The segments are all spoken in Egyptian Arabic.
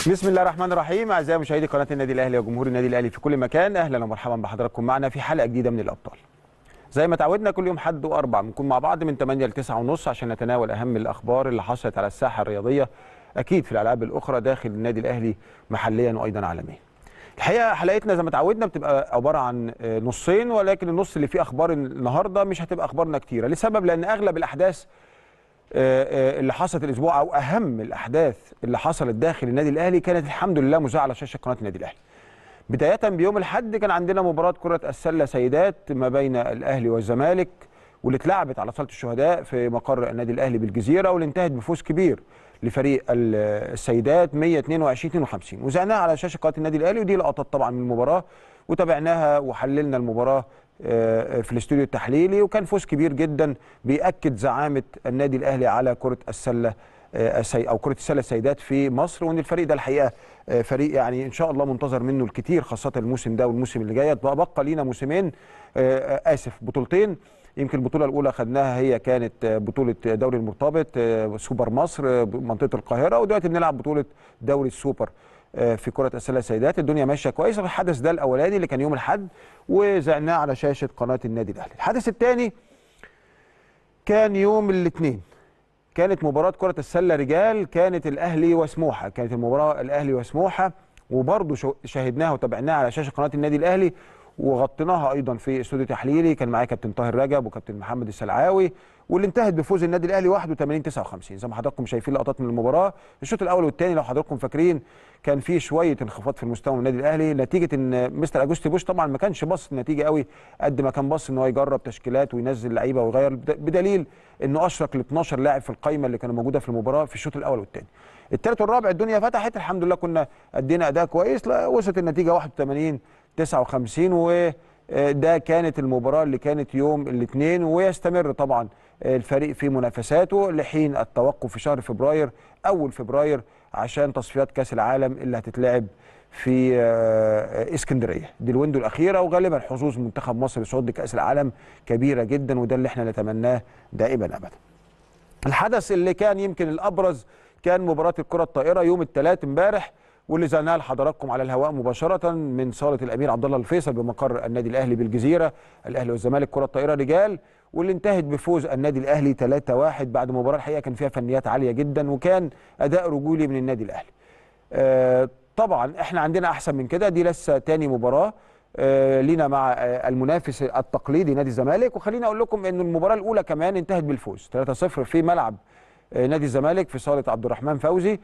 بسم الله الرحمن الرحيم اعزائي مشاهدي قناه النادي الاهلي وجمهور النادي الاهلي في كل مكان اهلا ومرحبا بحضراتكم معنا في حلقه جديده من الابطال زي ما تعودنا كل يوم حد واربع بنكون مع بعض من 8 ل 9 ونص عشان نتناول اهم الاخبار اللي حصلت على الساحه الرياضيه اكيد في الالعاب الاخرى داخل النادي الاهلي محليا وايضا عالميا الحقيقه حلقتنا زي ما تعودنا بتبقى عباره عن نصين ولكن النص اللي فيه اخبار النهارده مش هتبقى اخبارنا كتيره لسبب لان اغلب الاحداث اللي حصلت الاسبوع او اهم الاحداث اللي حصلت داخل النادي الاهلي كانت الحمد لله مذاعه على شاشه قناه النادي الاهلي. بدايه بيوم الاحد كان عندنا مباراه كره السله سيدات ما بين الاهلي والزمالك واللي اتلعبت على صاله الشهداء في مقر النادي الاهلي بالجزيره واللي انتهت بفوز كبير لفريق السيدات 122 52 وزعناها على شاشه قناه النادي الاهلي ودي لقطات طبعا من المباراه وتابعناها وحللنا المباراه في الاستوديو التحليلي وكان فوز كبير جدا بيأكد زعامه النادي الاهلي على كره السله او كره السله السيدات في مصر وان الفريق ده الحقيقه فريق يعني ان شاء الله منتظر منه الكثير خاصه الموسم ده والموسم اللي جاي بقى لينا موسمين اسف بطولتين يمكن البطوله الاولى خدناها هي كانت بطوله دوري المرتبط سوبر مصر منطقه القاهره ودلوقتي بنلعب بطوله دوري السوبر في كره السله السيدات الدنيا ماشيه كويس الحدث ده الاولاني اللي كان يوم الاحد وزعناه على شاشه قناه النادي الاهلي الحدث الثاني كان يوم الاثنين كانت مباراه كره السله رجال كانت الاهلي وسموحه كانت المباراه الاهلي وسموحه وبرضه شاهدناها وتابعناها على شاشه قناه النادي الاهلي وغطيناها ايضا في استوديو تحليلي كان معايا كابتن طاهر رجب وكابتن محمد السلعاوي واللي انتهت بفوز النادي الاهلي 81 59 زي ما حضراتكم شايفين لقطات من المباراه الشوط الاول والثاني لو حضراتكم فاكرين كان في شويه انخفاض في المستوى من النادي الاهلي نتيجه ان مستر اجوستي بوش طبعا ما كانش باص النتيجه قوي قد ما كان باص ان هو يجرب تشكيلات وينزل لعيبه ويغير بدليل انه اشرك ل 12 لاعب في القائمه اللي كانوا موجوده في المباراه في الشوط الاول والثاني الثالث والرابع الدنيا فتحت الحمد لله كنا ادينا اداء كويس وصلت النتيجه 81 59 و ده كانت المباراة اللي كانت يوم الاثنين ويستمر طبعا الفريق في منافساته لحين التوقف في شهر فبراير أول فبراير عشان تصفيات كأس العالم اللي هتتلعب في اسكندريه دي الويندو الاخيره وغالبا حظوظ منتخب مصر لصعود لكاس العالم كبيره جدا وده اللي احنا نتمناه دائما ابدا الحدث اللي كان يمكن الابرز كان مباراه الكره الطائره يوم الثلاث امبارح واللي زعناها لحضراتكم على الهواء مباشره من صاله الامير عبد الله الفيصل بمقر النادي الاهلي بالجزيره الاهلي والزمالك كره الطائره رجال واللي انتهت بفوز النادي الاهلي 3-1 بعد مباراه الحقيقه كان فيها فنيات عاليه جدا وكان اداء رجولي من النادي الاهلي. آه طبعا احنا عندنا احسن من كده دي لسه تاني مباراه آه لينا مع آه المنافس التقليدي نادي الزمالك وخليني اقول لكم ان المباراه الاولى كمان انتهت بالفوز 3-0 في ملعب نادي الزمالك في صاله عبد الرحمن فوزي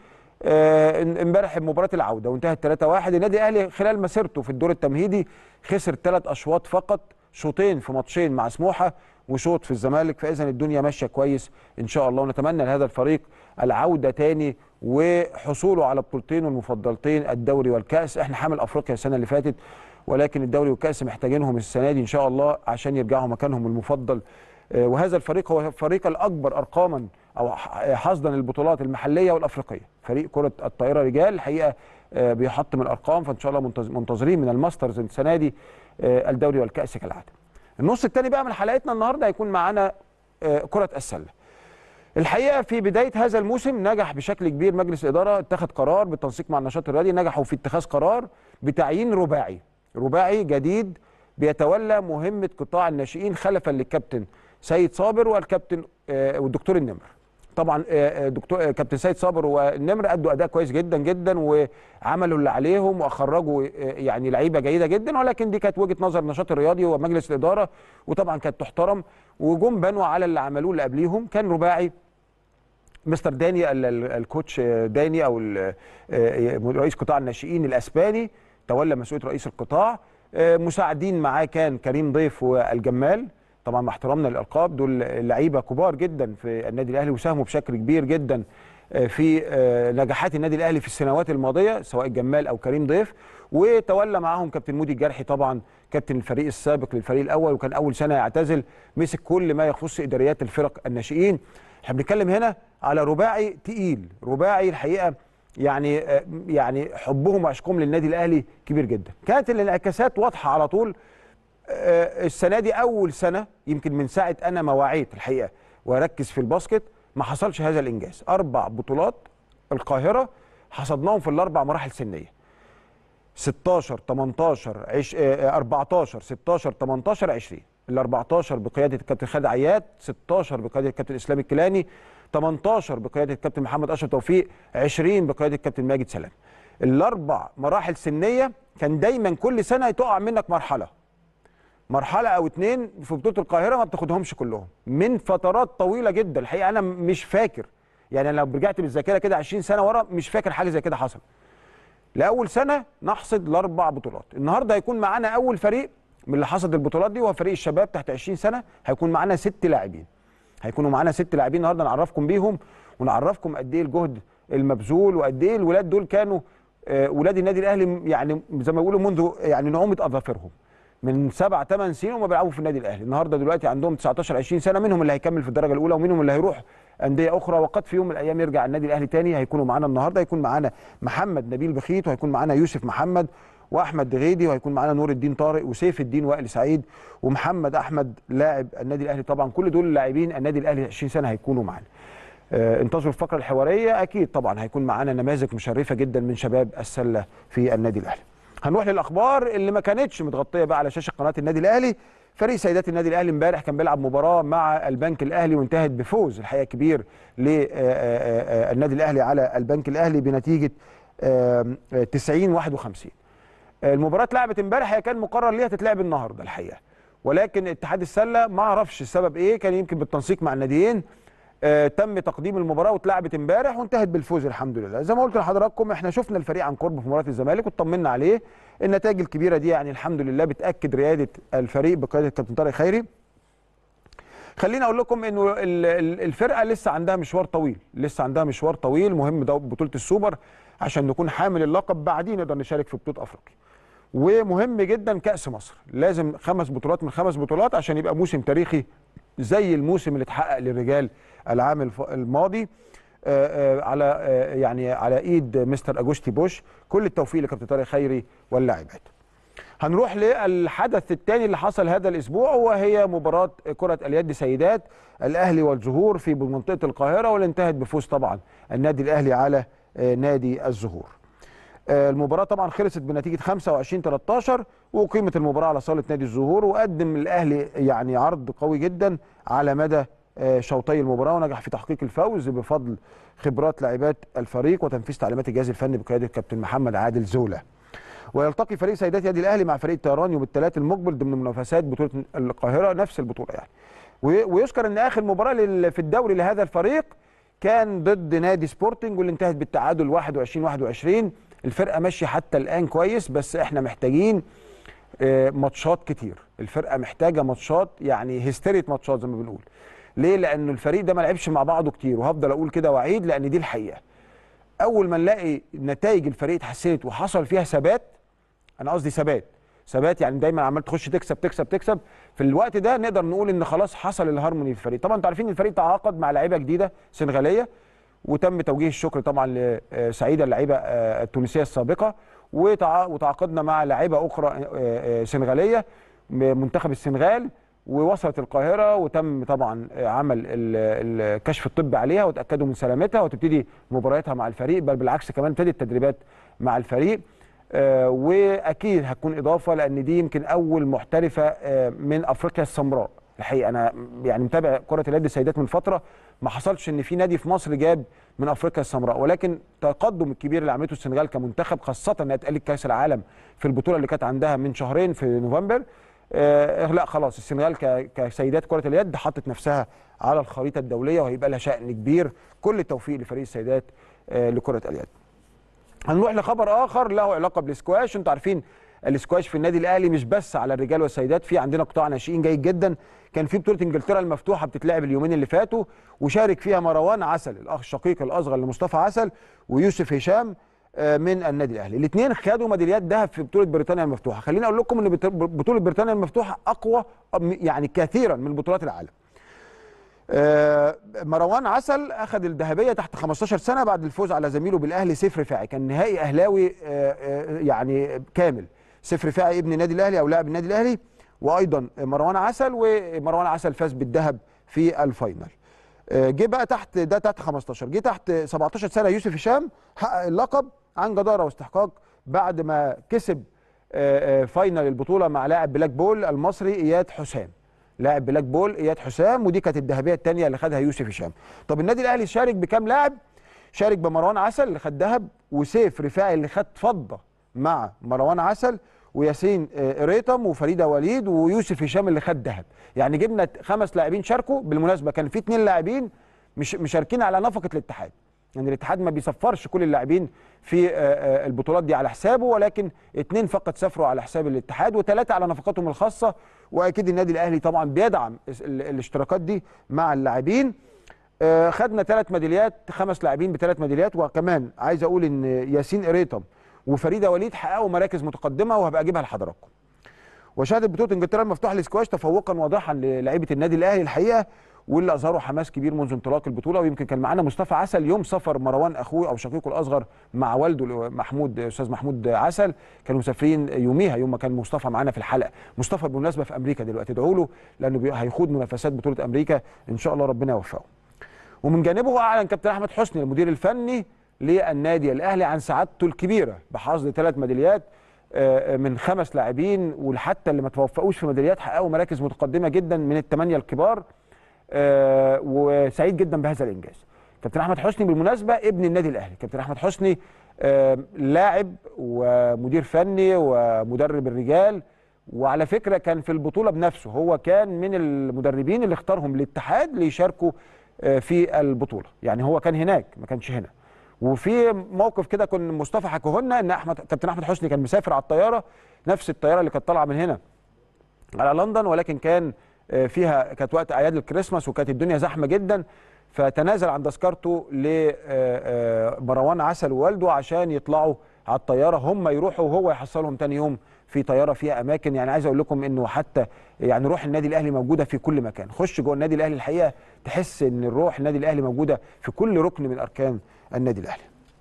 امبارح مباراه العوده وانتهت 3-1 النادي الاهلي خلال مسيرته في الدور التمهيدي خسر ثلاث اشواط فقط شوطين في ماتشين مع سموحه وشوط في الزمالك فاذا الدنيا ماشيه كويس ان شاء الله ونتمنى لهذا الفريق العوده تاني وحصوله على بطولتين والمفضلتين الدوري والكاس احنا حامل افريقيا السنه اللي فاتت ولكن الدوري والكاس محتاجينهم السنه دي ان شاء الله عشان يرجعوا مكانهم المفضل وهذا الفريق هو الفريق الاكبر ارقاما او حصدا البطولات المحليه والافريقيه فريق كره الطائره رجال الحقيقه بيحطم الارقام فان شاء الله منتظرين من الماسترز السنه دي الدوري والكاس كالعاده النص الثاني بقى من حلقتنا النهارده هيكون معانا كره السله الحقيقه في بدايه هذا الموسم نجح بشكل كبير مجلس الاداره اتخذ قرار بالتنسيق مع النشاط الرياضي نجحوا في اتخاذ قرار بتعيين رباعي رباعي جديد بيتولى مهمه قطاع الناشئين خلفا للكابتن سيد صابر والكابتن والدكتور النمر طبعا دكتور كابتن سيد صابر والنمر ادوا اداء كويس جدا جدا وعملوا اللي عليهم واخرجوا يعني لعيبه جيده جدا ولكن دي كانت وجهه نظر النشاط الرياضي ومجلس الاداره وطبعا كانت تحترم وجم بنوا على اللي عملوه اللي قبليهم كان رباعي مستر داني الكوتش داني او رئيس قطاع الناشئين الاسباني تولى مسؤوليه رئيس القطاع مساعدين معاه كان كريم ضيف والجمال طبعا مع احترامنا للالقاب دول لعيبه كبار جدا في النادي الاهلي وساهموا بشكل كبير جدا في نجاحات النادي الاهلي في السنوات الماضيه سواء الجمال او كريم ضيف وتولى معاهم كابتن مودي الجرحي طبعا كابتن الفريق السابق للفريق الاول وكان اول سنه يعتزل مسك كل ما يخص اداريات الفرق الناشئين احنا بنتكلم هنا على رباعي تقيل رباعي الحقيقه يعني يعني حبهم وعشقهم للنادي الاهلي كبير جدا كانت الانعكاسات واضحه على طول السنه دي اول سنه يمكن من ساعه انا ما وعيت الحقيقه واركز في الباسكت ما حصلش هذا الانجاز اربع بطولات القاهره حصدناهم في الاربع مراحل سنيه 16 18 عش... آه، 14 16 18 20 ال 14 بقياده الكابتن خالد عياد 16 بقياده الكابتن اسلام الكيلاني 18 بقياده الكابتن محمد اشرف توفيق 20 بقياده الكابتن ماجد سلام الاربع مراحل سنيه كان دايما كل سنه تقع منك مرحله مرحله او اتنين في بطوله القاهره ما بتاخدهمش كلهم من فترات طويله جدا الحقيقه انا مش فاكر يعني لو رجعت بالذاكره كده 20 سنه ورا مش فاكر حاجه زي كده حصل لاول سنه نحصد الاربع بطولات النهارده هيكون معانا اول فريق من اللي حصد البطولات دي وهو فريق الشباب تحت 20 سنه هيكون معانا ست لاعبين هيكونوا معانا ست لاعبين النهارده نعرفكم بيهم ونعرفكم قد ايه الجهد المبذول وقد ايه الولاد دول كانوا آه، ولاد النادي الاهلي يعني زي ما بيقولوا منذ يعني نعومه اظافرهم من سبع ثمان سنين وما بيلعبوا في النادي الاهلي النهارده دلوقتي عندهم 19 20 سنه منهم اللي هيكمل في الدرجه الاولى ومنهم اللي هيروح انديه اخرى وقد في يوم من الايام يرجع النادي الاهلي تاني هيكونوا معانا النهارده هيكون معانا محمد نبيل بخيت وهيكون معانا يوسف محمد واحمد دغيدي وهيكون معانا نور الدين طارق وسيف الدين وائل سعيد ومحمد احمد لاعب النادي الاهلي طبعا كل دول لاعبين النادي الاهلي 20 سنه هيكونوا معانا آه، انتظروا الفقره الحواريه اكيد طبعا هيكون معانا نماذج مشرفه جدا من شباب السله في النادي الاهلي هنروح للاخبار اللي ما كانتش متغطيه بقى على شاشه قناه النادي الاهلي فريق سيدات النادي الاهلي امبارح كان بيلعب مباراه مع البنك الاهلي وانتهت بفوز الحقيقه كبير للنادي الاهلي على البنك الاهلي بنتيجه آه، آه، 90 51 المباراه اتلعبت امبارح هي كان مقرر ليها تتلعب النهارده الحقيقه ولكن اتحاد السله ما اعرفش السبب ايه كان يمكن بالتنسيق مع الناديين آه، تم تقديم المباراه واتلعبت امبارح وانتهت بالفوز الحمد لله زي ما قلت لحضراتكم احنا شفنا الفريق عن قرب في مباراه الزمالك واطمنا عليه النتائج الكبيره دي يعني الحمد لله بتاكد رياده الفريق بقياده الكابتن طارق خيري خليني اقول لكم انه ال- ال- الفرقه لسه عندها مشوار طويل لسه عندها مشوار طويل مهم ده بطوله السوبر عشان نكون حامل اللقب بعدين نقدر نشارك في بطوله افريقيا ومهم جدا كاس مصر لازم خمس بطولات من خمس بطولات عشان يبقى موسم تاريخي زي الموسم اللي اتحقق للرجال العام الف- الماضي آه، آه، على آه، يعني على ايد مستر اجوستي بوش كل التوفيق لكابتن طارق خيري واللاعبات هنروح للحدث الثاني اللي حصل هذا الاسبوع وهي مباراه كره اليد سيدات الاهلي والزهور في منطقه القاهره واللي انتهت بفوز طبعا النادي الاهلي على آه، نادي الزهور آه، المباراة طبعا خلصت بنتيجة 25 13 وأقيمت المباراة على صالة نادي الزهور وقدم الأهلي يعني عرض قوي جدا على مدى آه، شوطي المباراة ونجح في تحقيق الفوز بفضل خبرات لاعبات الفريق وتنفيذ تعليمات الجهاز الفني بقيادة الكابتن محمد عادل زولة. ويلتقي فريق سيدات يدي الأهلي مع فريق الطيران يوم الثلاث المقبل ضمن منافسات بطولة القاهرة نفس البطولة يعني. و- ويذكر ان اخر مباراه لل- في الدوري لهذا الفريق كان ضد نادي سبورتنج واللي انتهت بالتعادل 21 21 الفرقه ماشيه حتى الان كويس بس احنا محتاجين آه، ماتشات كتير الفرقه محتاجه ماتشات يعني هستيرية ماتشات زي ما بنقول ليه لان الفريق ده ما لعبش مع بعضه كتير وهفضل اقول كده واعيد لان دي الحقيقه اول ما نلاقي نتائج الفريق اتحسنت وحصل فيها ثبات انا قصدي ثبات ثبات يعني دايما عمال تخش تكسب تكسب تكسب في الوقت ده نقدر نقول ان خلاص حصل الهارموني في الفريق طبعا انتوا عارفين الفريق تعاقد مع لعيبه جديده سنغاليه وتم توجيه الشكر طبعا لسعيده اللعيبه آه، التونسيه السابقه وتع- وتعاقدنا مع لاعيبه اخرى آه، آه، سنغاليه م- منتخب السنغال ووصلت القاهره وتم طبعا آه، عمل ال- الكشف الطبي عليها وتاكدوا من سلامتها وتبتدي مبارياتها مع الفريق بل بالعكس كمان ابتدت تدريبات مع الفريق آه، واكيد هتكون اضافه لان دي يمكن اول محترفه آه، من افريقيا السمراء الحقيقه انا يعني متابع كره اليد السيدات من فتره ما حصلش ان في نادي في مصر جاب من افريقيا السمراء ولكن التقدم الكبير اللي عملته السنغال كمنتخب خاصه انها اتقالت كاس العالم في البطوله اللي كانت عندها من شهرين في نوفمبر آه لا خلاص السنغال ك- كسيدات كره اليد حطت نفسها على الخريطه الدوليه وهيبقى لها شأن كبير كل التوفيق لفريق السيدات آه لكره اليد هنروح لخبر اخر له علاقه بالسكواش انتوا عارفين السكواش في النادي الاهلي مش بس على الرجال والسيدات في عندنا قطاع ناشئين جيد جدا كان في بطوله انجلترا المفتوحه بتتلعب اليومين اللي فاتوا وشارك فيها مروان عسل الاخ الشقيق الاصغر لمصطفى عسل ويوسف هشام آه، من النادي الاهلي الاثنين خدوا ميداليات ذهب في بطوله بريطانيا المفتوحه خليني اقول لكم ان بت- بطوله بريطانيا المفتوحه اقوى يعني كثيرا من بطولات العالم آه، مروان عسل اخذ الذهبيه تحت 15 سنه بعد الفوز على زميله بالاهلي سيف رفاعي كان نهائي اهلاوي آه، آه، يعني كامل سيف رفاعي ابن النادي الاهلي او لاعب النادي الاهلي وايضا مروان عسل ومروان عسل فاز بالذهب في الفاينل آه، جه بقى تحت ده تحت 15 جه تحت 17 سنه يوسف هشام حقق اللقب عن جداره واستحقاق بعد ما كسب آه، آه، فاينل البطوله مع لاعب بلاك بول المصري اياد حسام لاعب بلاك بول اياد حسام ودي كانت الذهبيه الثانيه اللي خدها يوسف هشام طب النادي الاهلي شارك بكام لاعب شارك بمروان عسل اللي خد ذهب وسيف رفاعي اللي خد فضه مع مروان عسل وياسين آه، ريتم وفريده وليد ويوسف هشام اللي خد ذهب يعني جبنا خمس لاعبين شاركوا بالمناسبه كان في اثنين لاعبين مش مشاركين على نفقه الاتحاد يعني الاتحاد ما بيصفرش كل اللاعبين في آه، آه، البطولات دي على حسابه ولكن اثنين فقط سافروا على حساب الاتحاد وثلاثه على نفقاتهم الخاصه واكيد النادي الاهلي طبعا بيدعم ال- الاشتراكات دي مع اللاعبين آه، خدنا ثلاث ميداليات خمس لاعبين بثلاث ميداليات وكمان عايز اقول ان ياسين اريتم وفريده وليد حققوا مراكز متقدمه وهبقى اجيبها لحضراتكم وشهدت بطوله انجلترا المفتوحه للسكواش تفوقا واضحا للاعيبه النادي الاهلي الحقيقه واللي اظهروا حماس كبير منذ انطلاق البطوله ويمكن كان معانا مصطفى عسل يوم سفر مروان اخوه او شقيقه الاصغر مع والده محمود استاذ محمود عسل كانوا مسافرين يوميها يوم ما كان مصطفى معانا في الحلقه مصطفى بالمناسبه في امريكا دلوقتي ادعوا له لانه بي- هيخوض منافسات بطوله امريكا ان شاء الله ربنا يوفقه ومن جانبه اعلن كابتن احمد حسني المدير الفني للنادي الاهلي عن سعادته الكبيره بحصد ثلاث ميداليات آه، من خمس لاعبين وحتى اللي ما توفقوش في ميداليات حققوا مراكز متقدمه جدا من الثمانيه الكبار آه، وسعيد جدا بهذا الانجاز كابتن احمد حسني بالمناسبه ابن النادي الاهلي كابتن احمد حسني آه، لاعب ومدير فني ومدرب الرجال وعلى فكره كان في البطوله بنفسه هو كان من المدربين اللي اختارهم الاتحاد ليشاركوا آه، في البطوله يعني هو كان هناك ما كانش هنا وفي موقف كده كان مصطفى حكوه لنا ان احمد كابتن احمد حسني كان مسافر على الطياره نفس الطياره اللي كانت طالعه من هنا على لندن ولكن كان آه، فيها كانت وقت اعياد الكريسماس وكانت الدنيا زحمه جدا فتنازل عن تذكرته لمروان عسل ووالده عشان يطلعوا على الطياره هم يروحوا وهو يحصلهم تاني يوم في طياره فيها اماكن يعني عايز اقول لكم انه حتى يعني روح النادي الاهلي موجوده في كل مكان خش جوه النادي الاهلي الحقيقه تحس ان الروح النادي الاهلي موجوده في كل ركن من اركان النادي الاهلي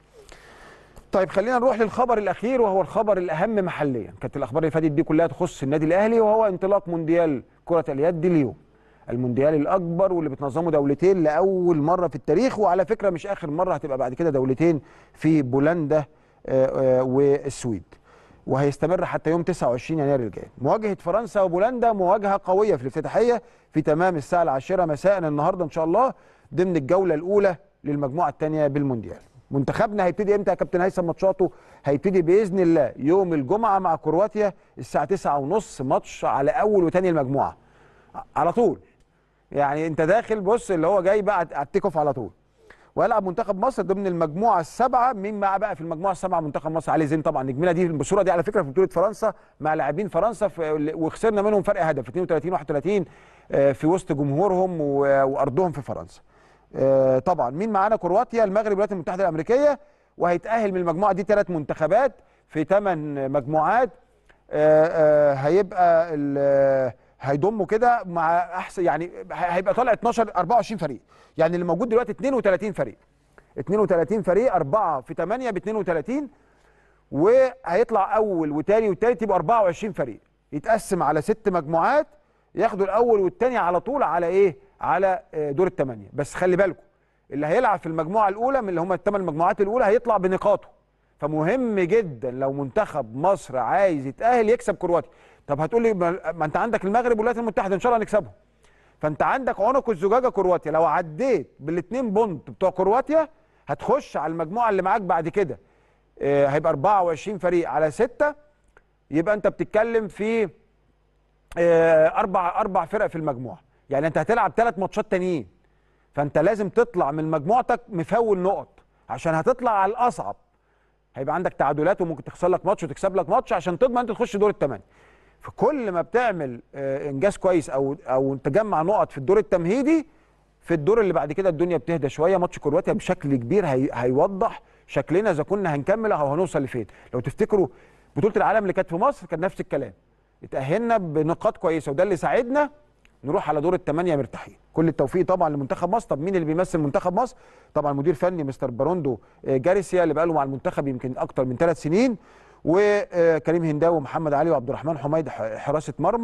طيب خلينا نروح للخبر الاخير وهو الخبر الاهم محليا كانت الاخبار اللي فاتت دي كلها تخص النادي الاهلي وهو انطلاق مونديال كره اليد اليوم المونديال الاكبر واللي بتنظمه دولتين لاول مره في التاريخ وعلى فكره مش اخر مره هتبقى بعد كده دولتين في بولندا آه، آه، والسويد وهيستمر حتى يوم 29 يناير الجاي مواجهه فرنسا وبولندا مواجهه قويه في الافتتاحيه في تمام الساعه العاشرة مساء النهارده ان شاء الله ضمن الجوله الاولى للمجموعه الثانيه بالمونديال منتخبنا هيبتدي امتى يا كابتن هيثم ماتشاته هيبتدي باذن الله يوم الجمعه مع كرواتيا الساعه 9:30 ماتش على اول وثاني المجموعه على طول يعني انت داخل بص اللي هو جاي بقى على التيك اوف على طول ويلعب منتخب مصر ضمن المجموعه السبعه مين مع بقى في المجموعه السبعه منتخب مصر علي زين طبعا نجمنا دي البصوره دي على فكره في بطوله فرنسا مع لاعبين فرنسا في وخسرنا منهم فرق هدف 32 31 آه، في وسط جمهورهم و- وارضهم في فرنسا آه، طبعا مين معانا كرواتيا المغرب الولايات المتحده الامريكيه وهيتاهل من المجموعه دي ثلاث منتخبات في ثمان مجموعات آه، آه، هيبقى ال- هيضموا كده مع احسن يعني هيبقى طالع 12 24 فريق يعني اللي موجود دلوقتي 32 فريق 32 فريق 4 في 8 ب 32 وهيطلع اول وتاني وتالت يبقى 24 فريق يتقسم على ست مجموعات ياخدوا الاول والتاني على طول على ايه على آه، دور الثمانيه بس خلي بالكم اللي هيلعب في المجموعه الاولى من اللي هم الثمان مجموعات الاولى هيطلع بنقاطه فمهم جدا لو منتخب مصر عايز يتاهل يكسب كرواتيا طب هتقول لي ما ما انت عندك المغرب والولايات المتحده ان شاء الله هنكسبهم فانت عندك عنق الزجاجه كرواتيا لو عديت بالاثنين بونت بتوع كرواتيا هتخش على المجموعه اللي معاك بعد كده آه، هيبقى 24 فريق على 6 يبقى انت بتتكلم في آه، اربع اربع فرق في المجموعه يعني انت هتلعب ثلاث ماتشات تانيين فانت لازم تطلع من مجموعتك مفول نقط عشان هتطلع على الاصعب هيبقى عندك تعادلات وممكن تخسر لك ماتش وتكسب لك ماتش عشان تضمن انت تخش دور الثمانيه فكل ما بتعمل آه، انجاز كويس او او تجمع نقط في الدور التمهيدي في الدور اللي بعد كده الدنيا بتهدى شويه ماتش كرواتيا بشكل كبير هي هيوضح شكلنا اذا كنا هنكمل او هنوصل لفين لو تفتكروا بطوله العالم اللي كانت في مصر كان نفس الكلام اتاهلنا بنقاط كويسه وده اللي ساعدنا نروح على دور الثمانيه مرتاحين كل التوفيق طبعا لمنتخب مصر طب مين اللي بيمثل منتخب مصر طبعا مدير فني مستر باروندو آه، جاريسيا اللي بقاله مع المنتخب يمكن اكتر من ثلاث سنين وكريم هنداوي ومحمد علي وعبد الرحمن حميد ح- حراسه مرمى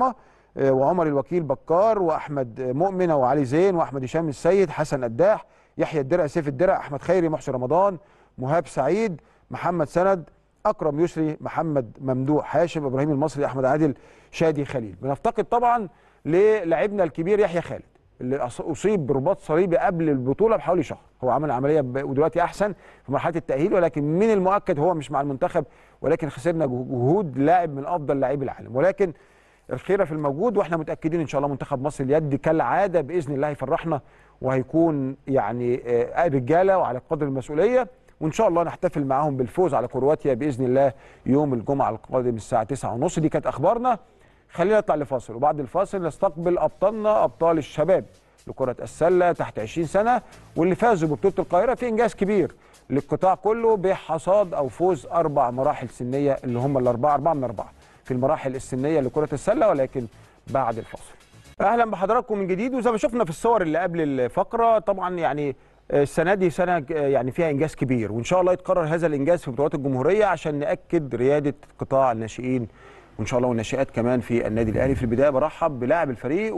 آه، وعمر الوكيل بكار واحمد مؤمن وعلي زين واحمد هشام السيد حسن قداح يحيى الدرع سيف الدرع احمد خيري محسن رمضان مهاب سعيد محمد سند اكرم يسري محمد ممدوح هاشم ابراهيم المصري احمد عادل شادي خليل بنفتقد طبعا للاعبنا الكبير يحيى خالد اللي أص- اصيب برباط صليبي قبل البطوله بحوالي شهر هو عمل عمليه ب- ودلوقتي احسن في مرحله التاهيل ولكن من المؤكد هو مش مع المنتخب ولكن خسرنا جهود لاعب من افضل لاعبي العالم ولكن الخيره في الموجود واحنا متاكدين ان شاء الله منتخب مصر اليد كالعاده باذن الله هيفرحنا وهيكون يعني آه، رجاله وعلى قدر المسؤوليه وان شاء الله نحتفل معاهم بالفوز على كرواتيا باذن الله يوم الجمعه القادم الساعه 9:30 دي كانت اخبارنا خلينا نطلع لفاصل وبعد الفاصل نستقبل ابطالنا ابطال الشباب لكره السله تحت 20 سنه واللي فازوا ببطوله القاهره في انجاز كبير للقطاع كله بحصاد او فوز اربع مراحل سنيه اللي هم الاربعه اربعه من اربعه في المراحل السنيه لكره السله ولكن بعد الفاصل. اهلا بحضراتكم من جديد وزي ما شفنا في الصور اللي قبل الفقره طبعا يعني السنه دي سنه يعني فيها انجاز كبير وان شاء الله يتكرر هذا الانجاز في بطولات الجمهوريه عشان ناكد رياده قطاع الناشئين وان شاء الله والناشئات كمان في النادي الاهلي في البدايه برحب بلاعب الفريق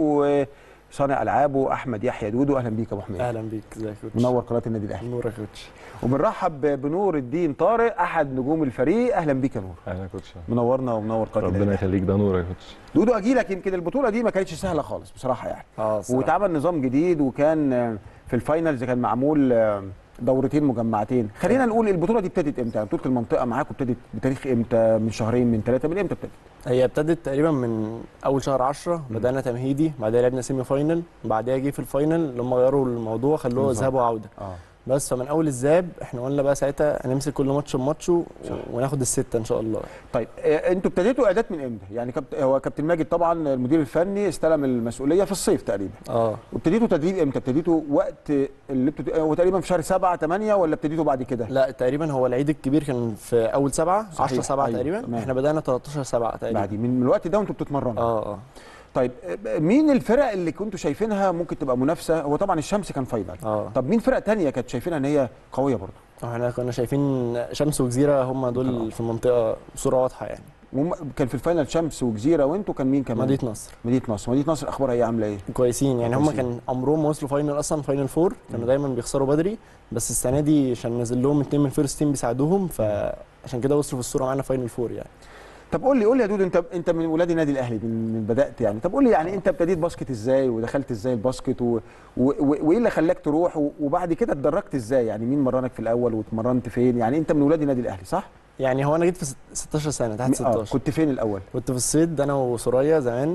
وصانع العابه احمد يحيى دودو اهلا بيك يا ابو حميد اهلا بيك ازيك يا كوتش منور قناه النادي الاهلي نور يا كوتش وبنرحب بنور الدين طارق احد نجوم الفريق اهلا بيك يا نور اهلا يا كوتش منورنا ومنور قناه النادي ربنا الأهلي. يخليك ده نور يا كوتش دودو اجي لك يمكن البطوله دي ما كانتش سهله خالص بصراحه يعني اه صراحة. واتعمل نظام جديد وكان آه، في الفاينلز كان معمول آه، دورتين مجمعتين خلينا نقول البطوله دي ابتدت امتى يعني بطوله المنطقه معاكم ابتدت بتاريخ امتى من شهرين من ثلاثه من امتى ابتدت هي ابتدت تقريبا من اول شهر 10 بدانا تمهيدي بعدها لعبنا سيمي فاينل بعدها جه في الفاينل اللي هم غيروا الموضوع خلوه بالظبط. ذهاب وعوده اه بس فمن اول الذهاب احنا قلنا بقى ساعتها هنمسك كل ماتش بماتشه و- صح. وناخد السته ان شاء الله طيب آه، انتوا ابتديتوا اعداد من امتى يعني كابت... هو كابتن ماجد طبعا المدير الفني استلم المسؤوليه في الصيف تقريبا اه وابتديتوا تدريب امتى ابتديتوا وقت اللي بتد... هو تقريبا في شهر 7 8 ولا ابتديتوا بعد كده لا تقريبا هو العيد الكبير كان في اول سبعه صحيح. 10 سبعه أيوة، تقريبا تمام. احنا بدانا 13 سبعه تقريبا بعد من من الوقت ده وانتوا بتتمرنوا اه اه طيب آه، مين الفرق اللي كنتوا شايفينها ممكن تبقى منافسه هو طبعا الشمس كان فاينل اه طب مين فرق تانية كانت شايفينها ان هي قويه برضه احنا كنا شايفين شمس وجزيره هم طبعا. دول في المنطقه بصوره واضحه يعني وم- كان في الفاينل شمس وجزيره وانتوا كان مين كمان مدينه نصر مدينه نصر مدينه نصر اخبارها ايه عامله ايه كويسين يعني هم كويسين. كان عمرهم ما وصلوا فاينل اصلا فاينل فور كانوا دايما بيخسروا بدري بس السنه دي عشان نزل لهم اتنين من فيرست تيم بيساعدوهم فعشان كده وصلوا في الصوره معانا فاينل فور يعني طب قول لي قول لي يا دودو انت انت من ولاد النادي الاهلي من, من بدات يعني طب قول لي يعني انت ابتديت باسكت ازاي ودخلت ازاي الباسكت و... و... و... وايه اللي خلاك تروح و... وبعد كده اتدرجت ازاي يعني مين مرنك في الاول واتمرنت فين يعني انت من ولاد النادي الاهلي صح يعني هو انا جيت في ست- 16 سنه تحت م- 16 كنت فين الاول كنت في الصيد انا وسوريا زمان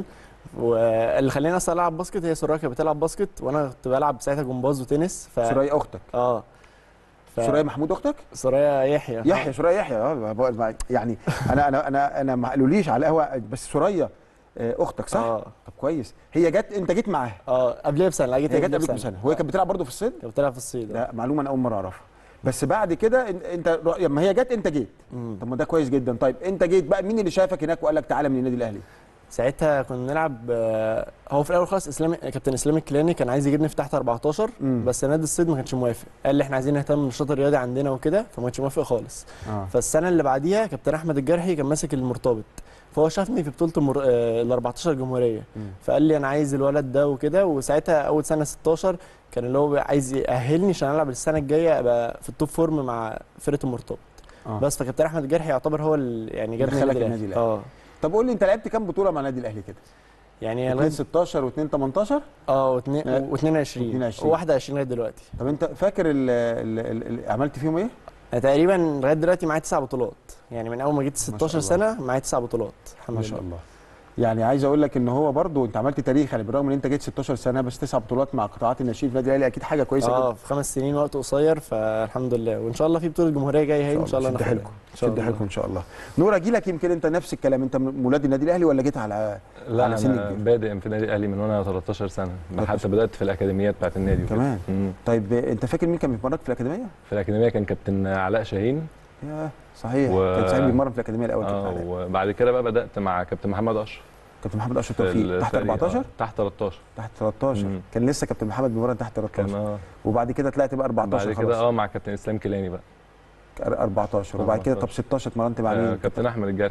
واللي خلاني اصلا العب باسكت هي سوريا كانت بتلعب باسكت وانا كنت بلعب ساعتها جمباز وتنس ف سوريا اختك اه ف... سوريا محمود اختك سوريا يحيى يحيى سوريا يحيى اه بقول- يعني انا انا انا انا ما قالوليش على القهوه بس سوريا آه، اختك صح اه طب كويس هي جت انت جيت معاها اه قبلها بسنه لا جيت هي جت قبلها قبلك بسنه وهي كانت بتلعب برضه في الصيد كانت بتلعب في الصيد آه. لا معلومه انا اول مره اعرفها بس بعد كده إن- انت لما هي جت انت جيت مم. طب ما ده كويس جدا طيب انت جيت بقى مين اللي شافك هناك وقال لك تعالى من النادي الاهلي ساعتها كنا بنلعب آه، هو في الاول خالص اسلام كابتن اسلام الكيلاني كان عايز يجيبني في تحت 14 مم. بس نادي الصيد ما كانش موافق قال لي احنا عايزين نهتم بالنشاط الرياضي عندنا وكده فما كانش موافق خالص اه فالسنه اللي بعديها كابتن احمد الجرحي كان ماسك المرتبط فهو شافني في بطوله المر... آه، ال 14 جمهوريه مم. فقال لي انا عايز الولد ده وكده وساعتها اول سنه 16 كان اللي هو عايز يأهلني عشان العب السنه الجايه ابقى في التوب فورم مع فرقه المرتبط آه. بس فكابتن احمد الجرحي يعتبر هو ال... يعني جابني دخلك النادي النادي الاهلي الأهلي. اه طب قول لي انت لعبت كام بطوله مع النادي الاهلي كده يعني 2 لغايه 16 و2 18 اه و2 آه، و22 و22. و21 لغايه دلوقتي طب انت فاكر ال ال ال ال عملت فيهم ايه انا تقريبا لغايه دلوقتي معايا تسع بطولات يعني من اول ما جيت ما شاء 16 سنه معايا تسع بطولات الحمد ما لله شاء الله يعني عايز اقول لك ان هو برضو انت عملت تاريخ يعني بالرغم ان انت جيت 16 سنه بس تسع بطولات مع قطاعات الناشئين في النادي الاهلي اكيد حاجه كويسه اه جدا في خمس سنين وقت قصير فالحمد لله وان شاء الله في بطوله جمهوريه جايه اهي ان شاء الله شد ناخدها حيلكم ان شاء شد الله حيلكم ان شاء الله نور اجي لك يمكن انت نفس الكلام انت من ولاد النادي الاهلي ولا جيت على لا على سن انا كبير. بادئ في النادي الاهلي من وانا 13 سنه 13. حتى بدات في الاكاديميات بتاعت النادي وكده. كمان مم. طيب انت فاكر مين كان بيتمرن في الاكاديميه في الاكاديميه كان كابتن علاء شاهين يا صحيح و- كان سعيد بيتمرن في الاكاديميه الاول كابتن اه علاء. وبعد كده بقى بدات مع كابتن محمد اشرف كابتن محمد اشرف في توفيق تحت الفريق. 14 آه، تحت 13 تحت 13 مم. كان لسه كابتن محمد بيتمرن تحت كان 13 اه وبعد كده طلعت بقى 14 بعد كده خلاص اه مع كابتن اسلام كيلاني بقى 14 وبعد كده طب 16 اتمرنت مع آه مين كابتن احمد الجرحي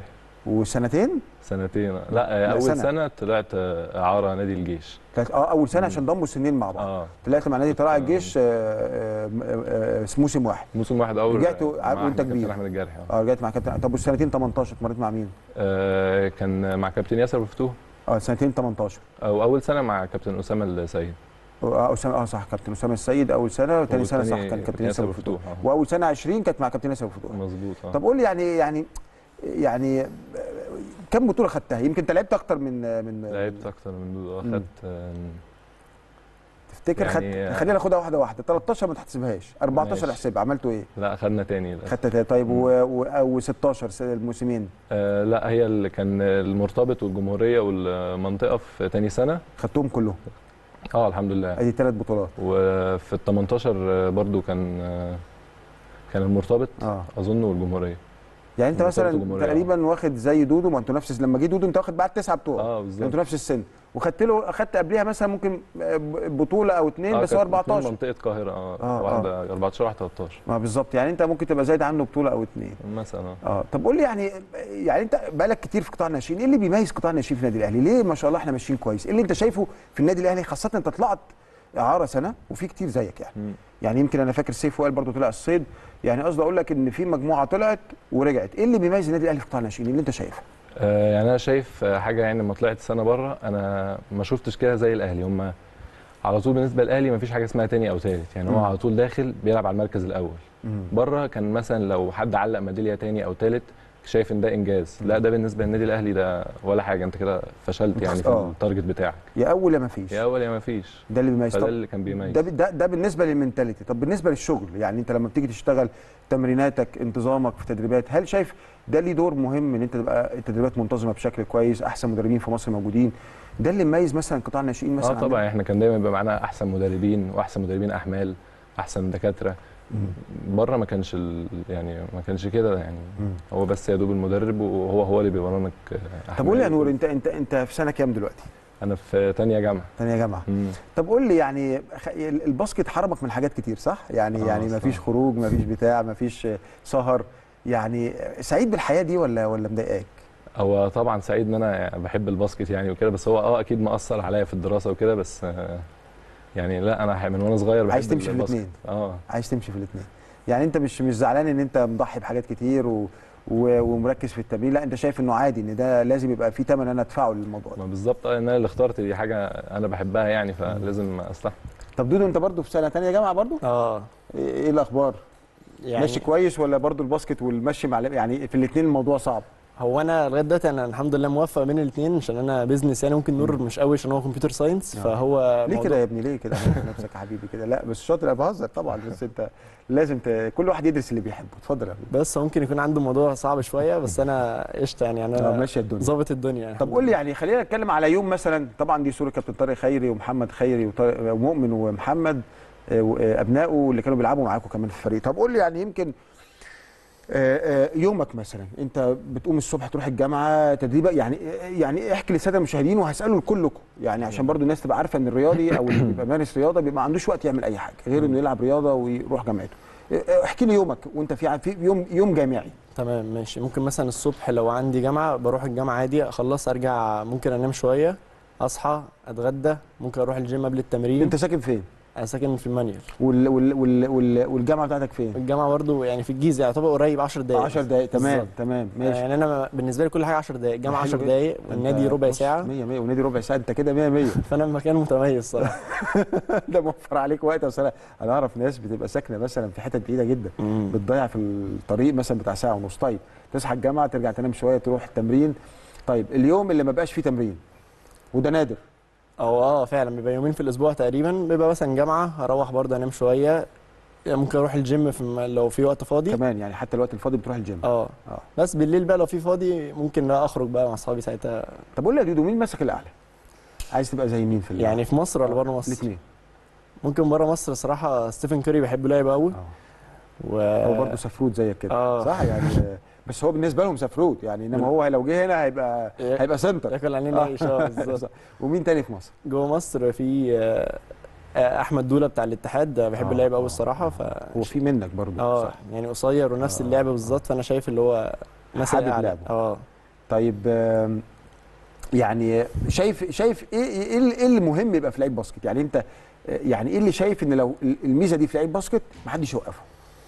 وسنتين سنتين لا, اول سنة. سنة. سنه طلعت آه، اعاره نادي الجيش كانت اه اول سنه عشان ضموا السنين مع بعض اه طلعت مع نادي طلائع الجيش آه، آه، آه، آه، موسم واحد موسم واحد اول رجعت مع وانت كابتن كبير. احمد الجرحي آه. اه رجعت مع كابتن طب والسنتين 18 اتمرنت مع مين؟ آه كان مع كابتن ياسر بفتوح اه سنتين 18 او اول سنه مع كابتن اسامه السيد اه اسامه اه صح كابتن اسامه السيد اول سنه وثاني سنه صح والتاني كان كابتن ياسر ياسر فتوح بفتوح آه. واول سنه 20 كانت مع كابتن ياسر فتوح مظبوط اه طب قول لي يعني يعني يعني آه، كم بطوله خدتها يمكن انت لعبت اكتر من من لعبت اكتر من دول آه، مم. خدت آه، تفتكر يعني- خدت خلينا ناخدها واحده واحده 13 ما تحسبهاش 14 ماشي. احسبها عملتوا ايه لا خدنا تاني لا. خدت طيب مم. و... و... و16 الموسمين آه لا هي اللي كان المرتبط والجمهوريه والمنطقه في تاني سنه خدتهم كلهم اه الحمد لله ادي ثلاث بطولات وفي ال 18 برضو كان آه، كان المرتبط اه اظن والجمهوريه يعني انت مرتبط مثلا وجمهورية. تقريبا واخد زي دودو ما انتوا نفس لما جه دودو انت واخد بعد تسع بطولات اه انتوا بالظبط نفس السن وخدت له اخدت قبلها مثلا ممكن بطوله او اثنين آه، بس هو كانت اتنين 14 منطقه القاهره اه, آه، واحده 14 واحده 13 ما بالظبط يعني انت ممكن تبقى زايد عنه بطوله او اثنين مثلا آه. اه طب قول لي يعني يعني انت بقالك كتير في قطاع الناشئين ايه اللي بيميز قطاع الناشئين في النادي الاهلي ليه ما شاء الله احنا ماشيين كويس ايه اللي انت شايفه في النادي الاهلي خاصه انت طلعت اعاره سنه وفي كتير زيك يعني مم. يعني يمكن انا فاكر سيف وائل برضه طلع الصيد يعني قصدي اقول لك ان في مجموعه طلعت ورجعت ايه اللي بيميز النادي الاهلي في قطاع الناشئين اللي انت شايفه آه، يعني انا شايف آه، حاجه يعني لما طلعت سنه بره انا ما شفتش كده زي الاهلي هم على طول بالنسبه للاهلي ما فيش حاجه اسمها تاني او تالت يعني مم. هو على طول داخل بيلعب على المركز الاول بره كان مثلا لو حد علق ميداليه تاني او تالت شايف ان ده انجاز لا ده بالنسبه للنادي الاهلي ده ولا حاجه انت كده فشلت يعني في آه. التارجت بتاعك يا اول يا ما فيش يا اول يا ما فيش ده اللي بيميز فده طب اللي كان بيميز ده ده ده بالنسبه للمنتاليتي طب بالنسبه للشغل يعني انت لما بتيجي تشتغل تمريناتك انتظامك في تدريبات هل شايف ده ليه دور مهم ان انت تبقى التدريبات منتظمه بشكل كويس احسن مدربين في مصر موجودين ده اللي مميز مثلا قطاع الناشئين مثلا اه طبعا احنا كان دايما بيبقى معانا احسن مدربين واحسن مدربين احمال احسن دكاتره بره ما كانش ال... يعني ما كانش كده يعني مم. هو بس يا دوب المدرب وهو هو اللي بيمرنك آه، طب قول لي يا أحمال. نور انت انت انت في سنه كام دلوقتي؟ انا في تانية جامعه ثانيه جامعه مم. طب قول لي يعني خ- الباسكت حرمك من حاجات كتير صح؟ يعني آه، يعني ما فيش صح. خروج ما فيش بتاع ما فيش سهر يعني سعيد بالحياه دي ولا ولا مضايقاك؟ هو طبعا سعيد ان انا بحب الباسكت يعني وكده بس هو اه اكيد مأثر عليا في الدراسه وكده بس آه، يعني لا انا من وانا صغير بحب عايز تمشي في الباسكت. الاثنين اه عايز تمشي في الاثنين يعني انت مش مش زعلان ان انت مضحي بحاجات كتير و و- ومركز في التمرين لا انت شايف انه عادي ان ده لازم يبقى في ثمن انا ادفعه للموضوع ده ما بالظبط اه ان انا اللي اخترت دي حاجه انا بحبها يعني فلازم استحمل طب دودو انت برضو في سنه ثانيه جامعه برضو اه ايه إيه الاخبار يعني ماشي كويس ولا برضو الباسكت والمشي مع يعني في الاثنين الموضوع صعب هو انا لغايه دلوقتي انا الحمد لله موفق بين الاثنين عشان انا بيزنس يعني ممكن نور مش قوي عشان هو كمبيوتر ساينس آه. فهو ليه موضوع- كده يا ابني ليه كده عملت نفسك يا حبيبي كده لا بس شاطر انا بهزر طبعا بس انت لازم ت... كل واحد يدرس اللي بيحبه اتفضل يا حبيبي بس ممكن يكون عنده موضوع صعب شويه بس انا قشطه يعني اه انا ماشيه الدنيا ظابط الدنيا يعني طب قول لي يعني خلينا نتكلم على يوم مثلا طبعا دي صوره كابتن طارق خيري ومحمد خيري وطارق- ومؤمن ومحمد آه، وابنائه اللي كانوا بيلعبوا معاكم كمان في الفريق طب قول لي يعني يمكن آه، آه، يومك مثلا انت بتقوم الصبح تروح الجامعه تدريبك يعني يعني احكي للساده المشاهدين وهساله لكلكم يعني عشان برضو الناس تبقى عارفه ان الرياضي او اللي بيبقى مارس رياضه بيبقى ما عندوش وقت يعمل اي حاجه غير انه يلعب رياضه ويروح جامعته آه، آه، احكي لي يومك وانت في في يوم يوم جامعي تمام ماشي ممكن مثلا الصبح لو عندي جامعه بروح الجامعه عادي اخلص ارجع ممكن انام شويه اصحى اتغدى ممكن اروح الجيم قبل التمرين انت ساكن فين انا ساكن في المانيال وال وال وال وال والجامعه بتاعتك فين الجامعه برضو يعني في الجيزه يعتبر قريب 10 دقائق 10 دقائق تمام بالظبط. تمام ماشي. ماشي يعني انا بالنسبه لي كل حاجه 10 دقائق الجامعه حلو 10 جدا. دقائق والنادي انت ربع بص، ساعه 100 100 ونادي ربع ساعه انت كده 100 100 فانا مكان متميز صراحه ده موفر عليك وقت اصل انا انا اعرف ناس بتبقى ساكنه مثلا في حتت بعيده جدا بتضيع في الطريق مثلا بتاع ساعه ونص طيب تصحى الجامعه ترجع تنام شويه تروح التمرين طيب اليوم اللي ما بقاش فيه تمرين وده نادر او اه فعلا بيبقى يومين في الاسبوع تقريبا بيبقى مثلا جامعه اروح برضه انام شويه يعني ممكن اروح الجيم في الم- لو في وقت فاضي كمان يعني حتى الوقت الفاضي بتروح الجيم اه اه بس بالليل بقى لو في فاضي ممكن بقى اخرج بقى مع اصحابي ساعتها طب قول لي يا دودو مين ماسك الاعلى عايز تبقى زي مين في ال- يعني في مصر ولا بره مصر الاثنين ممكن بره مصر صراحه ستيفن كوري بحب لعبه قوي اه و هو برضه سفروت زيك كده آه. صح يعني آه، بس هو بالنسبه لهم سفروت يعني انما هو لو جه هنا هيبقى هيبقى سنتر ياكل علينا عيش اه بالظبط ومين تاني في مصر جوه مصر في آه، آه، احمد دوله بتاع الاتحاد ده بحب آه، اللعب آه، قوي الصراحه ف هو في منك برضه اه صح يعني قصير ونفس آه، اللعبه آه. بالظبط فانا شايف اللي هو مثلا حابب أعلى. لعبه. اه طيب آم، يعني شايف شايف ايه ايه اللي- إيه اللي مهم يبقى في لعيب باسكت يعني انت آه، يعني ايه اللي شايف ان لو الميزه دي في لعيب باسكت محدش يوقفه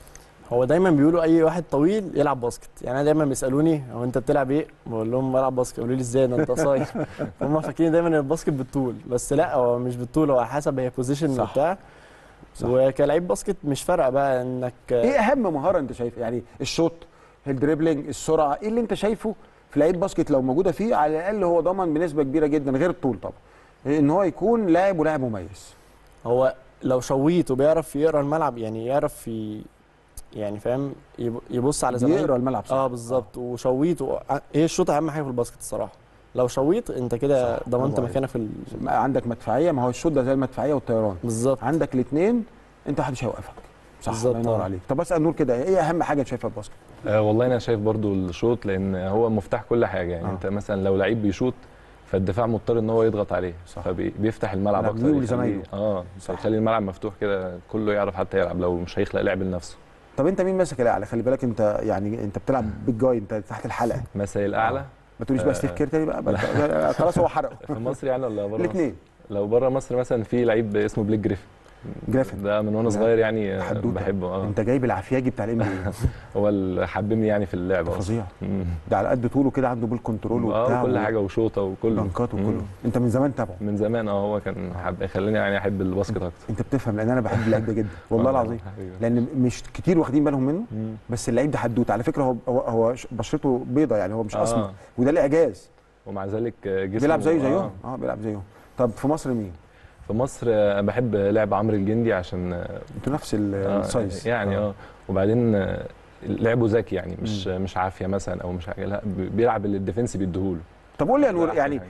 هو دايما بيقولوا اي واحد طويل يلعب باسكت يعني انا دايما بيسالوني هو انت بتلعب ايه بقول لهم بلعب باسكت يقولوا لي ازاي ده انت قصير هم فاكرين دايما ان الباسكت بالطول بس لا هو مش بالطول هو حسب هي بوزيشن صح. وبتاع صح. وكلاعب باسكت مش فارقه بقى انك ايه اهم مهاره انت شايف يعني الشوط الدريبلينج السرعه ايه اللي انت شايفه في لعيب باسكت لو موجوده فيه على الاقل هو ضمن بنسبه كبيره جدا غير الطول طبعا ان هو يكون لاعب ولاعب مميز هو لو شويت وبيعرف يقرا الملعب يعني يعرف ي... يعني فاهم يب- يبص على زمايله يقرا الملعب صح اه بالظبط وشويت و... هي الشوط اهم حاجه في الباسكت الصراحه لو شويت انت كده صح، ضمنت برافو مكانك في ال... ما عندك مدفعيه ما هو الشوط ده زي المدفعيه والطيران بالظبط عندك الاثنين انت محدش هيوقفك صح بالظبط، الله ينور آه. عليك طب اسال نور كده ايه اهم حاجه انت شايفها في الباسكت آه والله انا شايف برضو الشوط لان هو مفتاح كل حاجه يعني آه. آه. انت مثلا لو لعيب بيشوط فالدفاع مضطر ان هو يضغط عليه صح. فبيفتح الملعب لا، اكتر ليه يخليه- ولزمايله. اه صح. يخلي الملعب مفتوح كده كله يعرف حتى يلعب لو مش هيخلق لعب لنفسه طب انت مين ماسك الاعلى خلي بالك انت يعني انت بتلعب بيج جاي انت تحت الحلقه مثلا الاعلى ما تقوليش بقى آه. ستيف كير تاني بقى, بقى خلاص هو حرقه في مصر يعني ولا بره الاثنين لو بره مصر مثلا في لعيب اسمه بليك جريفن جريفن. ده من وانا لا. صغير يعني آه، حدوته. بحبه اه انت جايب العفياجي بتاع الام بي هو اللي حببني يعني في اللعبه أصلاً. فظيع مم. ده على قد طوله كده عنده بول كنترول وبتاع اه وكل حاجه وشوطه وكله دنكات وكله مم. انت من زمان تابعه من زمان اه هو كان حب يخليني يعني احب الباسكت اكتر انت بتفهم لان انا بحب اللعيب ده جدا والله آه، العظيم حبيبي. لان مش كتير واخدين بالهم منه مم. بس اللعيب ده حدوته على فكره هو هو, هو ش- بشرته بيضه يعني هو مش اسمر آه. وده الاعجاز ومع ذلك آه، جسمه بيلعب زيه آه. زيهم اه بيلعب زيهم طب في مصر مين؟ في مصر آه، بحب لعب عمرو الجندي عشان آه، انتوا نفس ال- آه، السايز يعني اه وبعدين آه، لعبه ذكي يعني مش مش عافيه مثلا او مش حاجه لا بي- بيلعب اللي الديفنس بيديهوله طب قول لي يا ده نور أحسن يعني حاجة.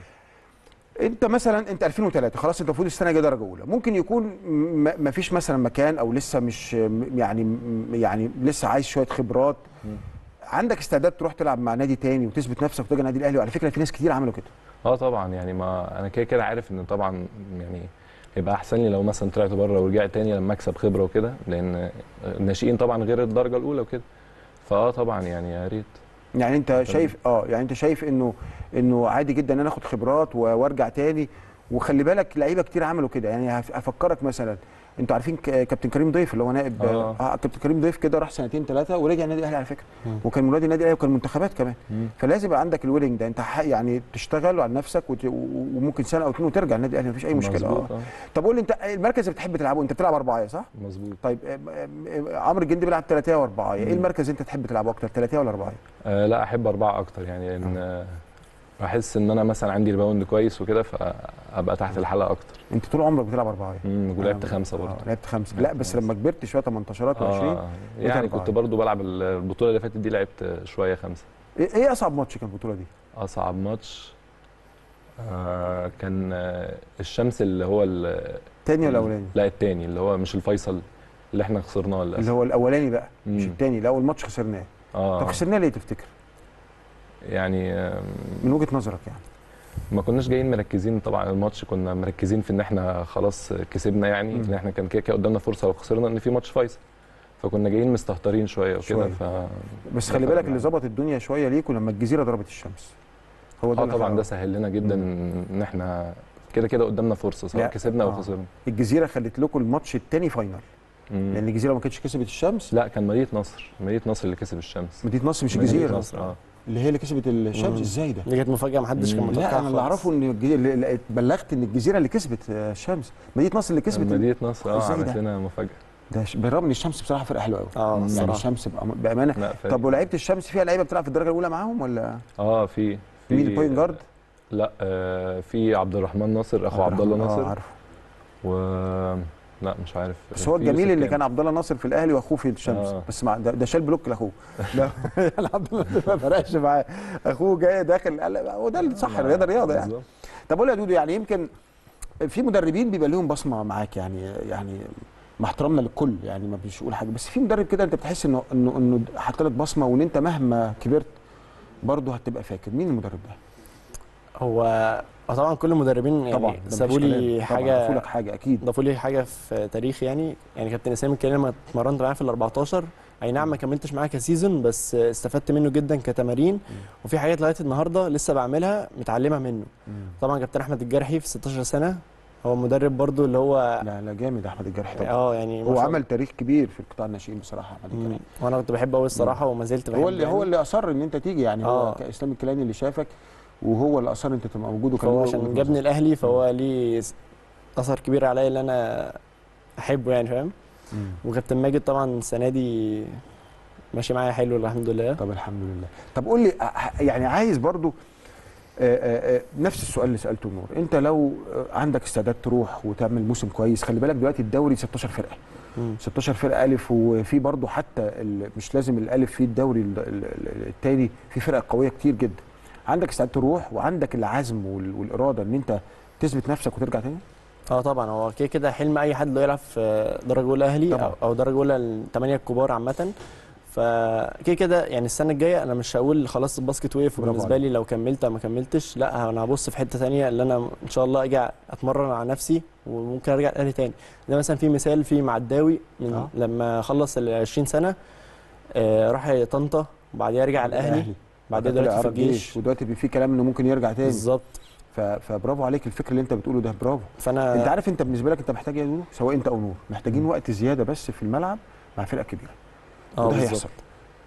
انت مثلا انت 2003 خلاص انت المفروض السنه الجايه درجه اولى ممكن يكون ما فيش مثلا مكان او لسه مش م- يعني م- يعني لسه عايز شويه خبرات مم. عندك استعداد تروح تلعب مع نادي تاني وتثبت نفسك وترجع النادي الاهلي وعلى فكره في ناس كتير عملوا كده اه طبعا يعني ما انا كده كده عارف ان طبعا يعني يبقى احسن لي لو مثلا طلعت بره ورجعت تاني لما اكسب خبره وكده لان الناشئين طبعا غير الدرجه الاولى وكده فاه طبعا يعني يا ريت يعني انت شايف اه يعني انت شايف انه انه عادي جدا ان انا اخد خبرات و- وارجع تاني وخلي بالك لعيبه كتير عملوا كده يعني هف- هفكرك مثلا انتوا عارفين ك- كابتن كريم ضيف اللي هو نائب آه. اه كابتن كريم ضيف كده راح سنتين ثلاثه ورجع النادي الاهلي على فكره مم. وكان من ولاد النادي الاهلي وكان منتخبات كمان فلازم يبقى عندك الويلنج ده انت ح- يعني تشتغل على نفسك وت... و- وممكن سنه او اتنين وترجع النادي الاهلي مفيش اي مشكله اه مظبوط اه طب قول لي انت المركز اللي بتحب تلعبه انت بتلعب اربعه صح؟ مظبوط طيب آم، آم، آم، عمرو الجندي بيلعب ثلاثيه واربعه ايه مم. المركز اللي انت تحب تلعبه اكتر ثلاثيه ولا اربعه؟ آه لا احب اربعه اكتر يعني لان آه، بحس ان انا مثلا عندي ريباوند كويس وكده فابقى تحت الحلقه اكتر انت طول عمرك بتلعب اربعه امم ولعبت آه، خمسه برضه آه، لعبت خمسه لا لعبت بس خمسة. لما كبرت شويه 18 و20 آه يعني أربعة. كنت برضه بلعب البطوله اللي فاتت دي لعبت شويه خمسه ايه إيه اصعب ماتش كان البطوله دي؟ اصعب ماتش آه كان آه الشمس اللي هو ال- الثاني ولا الاولاني؟ لا التاني اللي هو مش الفيصل اللي احنا خسرناه اللي للاسف هو الاولاني بقى مش مم. الثاني لا اول ماتش خسرناه طب اه خسرناه ليه تفتكر؟ يعني آه من وجهه نظرك يعني ما كناش جايين مركزين طبعا الماتش كنا مركزين في ان احنا خلاص كسبنا يعني مم. ان احنا كان كده كده قدامنا فرصه لو خسرنا ان في ماتش فيصل فكنا جايين مستهترين شويه شوية. وكده ف بس ده خلي فرق بالك اللي معانا. ظبط الدنيا شويه ليكوا لما الجزيره ضربت الشمس هو ده اه اللي طبعا فرق. ده سهل لنا جدا ان احنا كده كده قدامنا فرصه لا. سواء كسبنا او آه. خسرنا الجزيره خلت لكم الماتش الثاني فاينل مم. لان الجزيره ما كانتش كسبت الشمس لا كان مدينه نصر مدينه نصر اللي كسب الشمس مدينه نصر مش مدينة الجزيره نصر اه اللي هي اللي كسبت الشمس مم. ازاي ده؟ دي كانت مفاجاه محدش كان مم. متوقعها لا انا اللي خالص. اعرفه ان الجزيرة اللي- اللي اتبلغت ان الجزيره اللي كسبت آه، الشمس مدينه نصر اللي كسبت مدينه نصر اه إزاي عملت ده؟ لنا مفاجاه ده ش- بالرغم ان الشمس بصراحه فرقه حلوه قوي اه مم. يعني الصراحه الشمس بأم- بامانه لا فريق. طب ولعيبه الشمس فيها لعيبه بتلعب في الدرجه الاولى معاهم ولا اه في في مين البوينت جارد؟ لا آه في عبد الرحمن ناصر اخو عبد الله آه، ناصر عارفه و لا مش عارف بس هو في الجميل يوسف ان كامل. كان عبد الله ناصر في الاهلي واخوه في الشمس آه. بس مع ده, ده شال بلوك لاخوه لا عبد الله ناصر ما فرقش معاه اخوه جاي داخل قال هو ده الصح الرياضه رياضه يعني بالظبط. طب قول يا دودو يعني يمكن في مدربين بيبقى لهم بصمه معاك يعني يعني مع احترامنا للكل يعني ما بيش يقول حاجه بس في مدرب كده انت بتحس انه انه انه حط لك بصمه وان انت مهما كبرت برضه هتبقى فاكر مين المدرب ده؟ هو اه طبعا كل المدربين يعني طبعا ده مفيش سابوا لي كلام. طبعاً حاجه ضافوا لك حاجه اكيد ضافوا لي حاجه في تاريخي يعني يعني كابتن اسامه الكريم لما اتمرنت معاه في ال 14 اي نعم ما كملتش معاه كسيزون بس استفدت منه جدا كتمارين وفي حاجات لغايه النهارده لسه بعملها متعلمها منه مم. طبعا كابتن احمد الجرحي في 16 سنه هو مدرب برضو اللي هو لا لا جامد احمد الجرح طبعا اه يعني ما هو شاء عمل تاريخ كبير في القطاع الناشئين بصراحه احمد الله. الجرح مم. وانا كنت بحبه قوي الصراحه وما زلت بحبه هو اللي هو يعني. اللي اصر ان انت تيجي يعني هو آه. كاسلام الكيلاني اللي شافك وهو اللي اصر انت تبقى موجود وكان فهو له عشان وجهة جابني نظر. الاهلي فهو ليه اثر كبير عليا اللي انا احبه يعني فاهم مم. وكابتن ماجد طبعا السنه دي ماشي معايا حلو الحمد لله طب الحمد لله طب قول لي أ- يعني عايز برضو آه، آه، آه، نفس السؤال اللي سالته نور انت لو آه، عندك استعداد تروح وتعمل موسم كويس خلي بالك دلوقتي الدوري 16 فرقه مم. 16 فرقه الف وفي برضو حتى ال- مش لازم الالف في الدوري ال- ال- ال- التاني في فرق قويه كتير جدا عندك استعداد تروح وعندك العزم وال- والاراده ان انت تثبت نفسك وترجع تاني اه طبعا هو كده كده حلم اي حد لو يلعب في درجه اولى اهلي طبعاً. او أو درجه اولى الثمانيه الكبار عامه فكده كده يعني السنه الجايه انا مش هقول خلاص الباسكت وقف برافو وبالنسبه عليك. لي لو كملت او ما كملتش لا انا هبص في حته ثانيه اللي انا ان شاء الله اجي اتمرن على نفسي وممكن ارجع الاهلي تاني ده مثلا في مثال في معداوي من آه. لما خلص ال 20 سنه آه راح طنطا وبعديها رجع الاهلي بعدين طلع دلوقتي في عرب جيش الجيش ودلوقتي بي- في كلام انه ممكن يرجع تاني بالظبط ف- فبرافو عليك الفكر اللي انت بتقوله ده برافو فانا انت عارف انت بالنسبه لك انت محتاج ايه يا دودو سواء انت او نور محتاجين وقت زياده بس في الملعب مع فرقه كبيره اه وده بالظبط هيحصل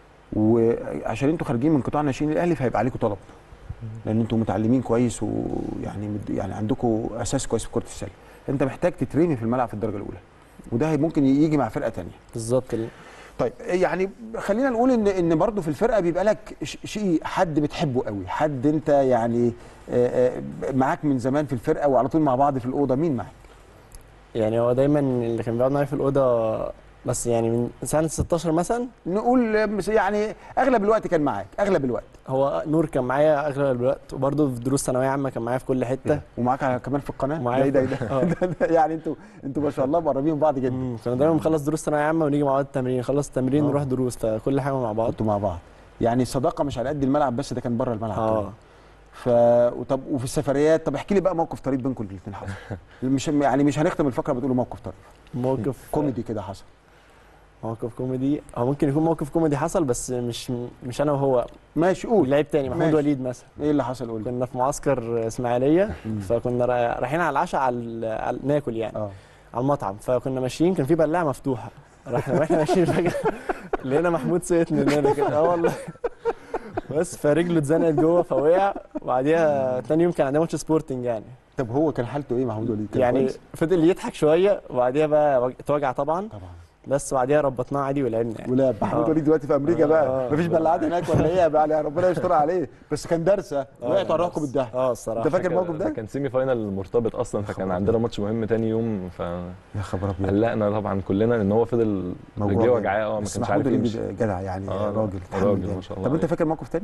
وعشان انتوا خارجين من قطاع ناشئين الاهلي فهيبقى عليكم طلب لان انتوا متعلمين كويس ويعني مد- يعني عندكم اساس كويس في كره السله انت محتاج تترمي في الملعب في الدرجه الاولى وده هي- ممكن يجي مع فرقه تانية بالظبط طيب يعني خلينا نقول ان ان برضه في الفرقه بيبقى لك ش- شيء حد بتحبه قوي حد انت يعني آه، آه، معاك من زمان في الفرقه وعلى طول مع بعض في الاوضه مين معاك يعني هو دايما اللي كان بيقعد معايا في الاوضه بس يعني من سنه 16 مثلا نقول مس- يعني اغلب الوقت كان معاك اغلب الوقت هو نور كان معايا اغلب الوقت وبرده في دروس ثانويه عامه كان معايا في كل حته ومعاك على- كمان في القناه ومعايا ده في- ده, ده, آه. ده, ده يعني انتوا انتوا ما شاء الله مقربين من بعض جدا مم، كنا دايما بنخلص دروس ثانويه عامه ونيجي مع بعض التمرين نخلص التمرين آه. نروح دروس فكل حاجه مع بعض انتوا مع بعض يعني الصداقه مش على قد الملعب بس ده كان بره الملعب كمان. اه ف وطب وفي السفريات طب احكي لي بقى موقف طريف بينكم الاثنين حصل مش يعني مش هنختم الفقره بتقولوا موقف طريف موقف كوميدي كده حصل موقف كوميدي هو ممكن يكون موقف كوميدي حصل بس مش مش انا وهو ماشي قول لعيب تاني محمود ماشي. وليد مثلا ايه اللي حصل قول لي كنا في معسكر اسماعيليه مم. فكنا را- رايحين على العشاء على, ال- على ناكل يعني اه على المطعم فكنا ماشيين كان في بلاعه مفتوحه رحنا واحنا ماشيين فجاه لقينا محمود سقط مننا كده اه والله بس فرجله اتزنقت جوه فوقع وبعديها تاني يوم كان عندنا ماتش سبورتنج يعني طب هو كان حالته ايه محمود وليد كان يعني كويس؟ فضل يضحك شويه وبعديها بقى وج- اتوجع طبعا طبعا بس بعديها ربطناه عادي ولعبنا يعني ولا محمود آه. وليد دلوقتي في امريكا آه، بقى آه. مفيش بلعات هناك ولا ايه بقى يعني ربنا يستر عليه بس كان درسه وقعت على روحكم بالضحك اه الصراحه انت فاكر الموقف ده؟ كان سيمي فاينال مرتبط اصلا فكان عندنا ماتش مهم تاني يوم يا خبر ابيض فقلقنا طبعا كلنا ان هو فضل موضوع رجليه جامد. وجعاه اه ما بس كانش محمود عارف وليد يمشي جدع يعني آه، راجل تحمل راجل جامد. ما شاء الله طب انت عليه. فاكر موقف تاني؟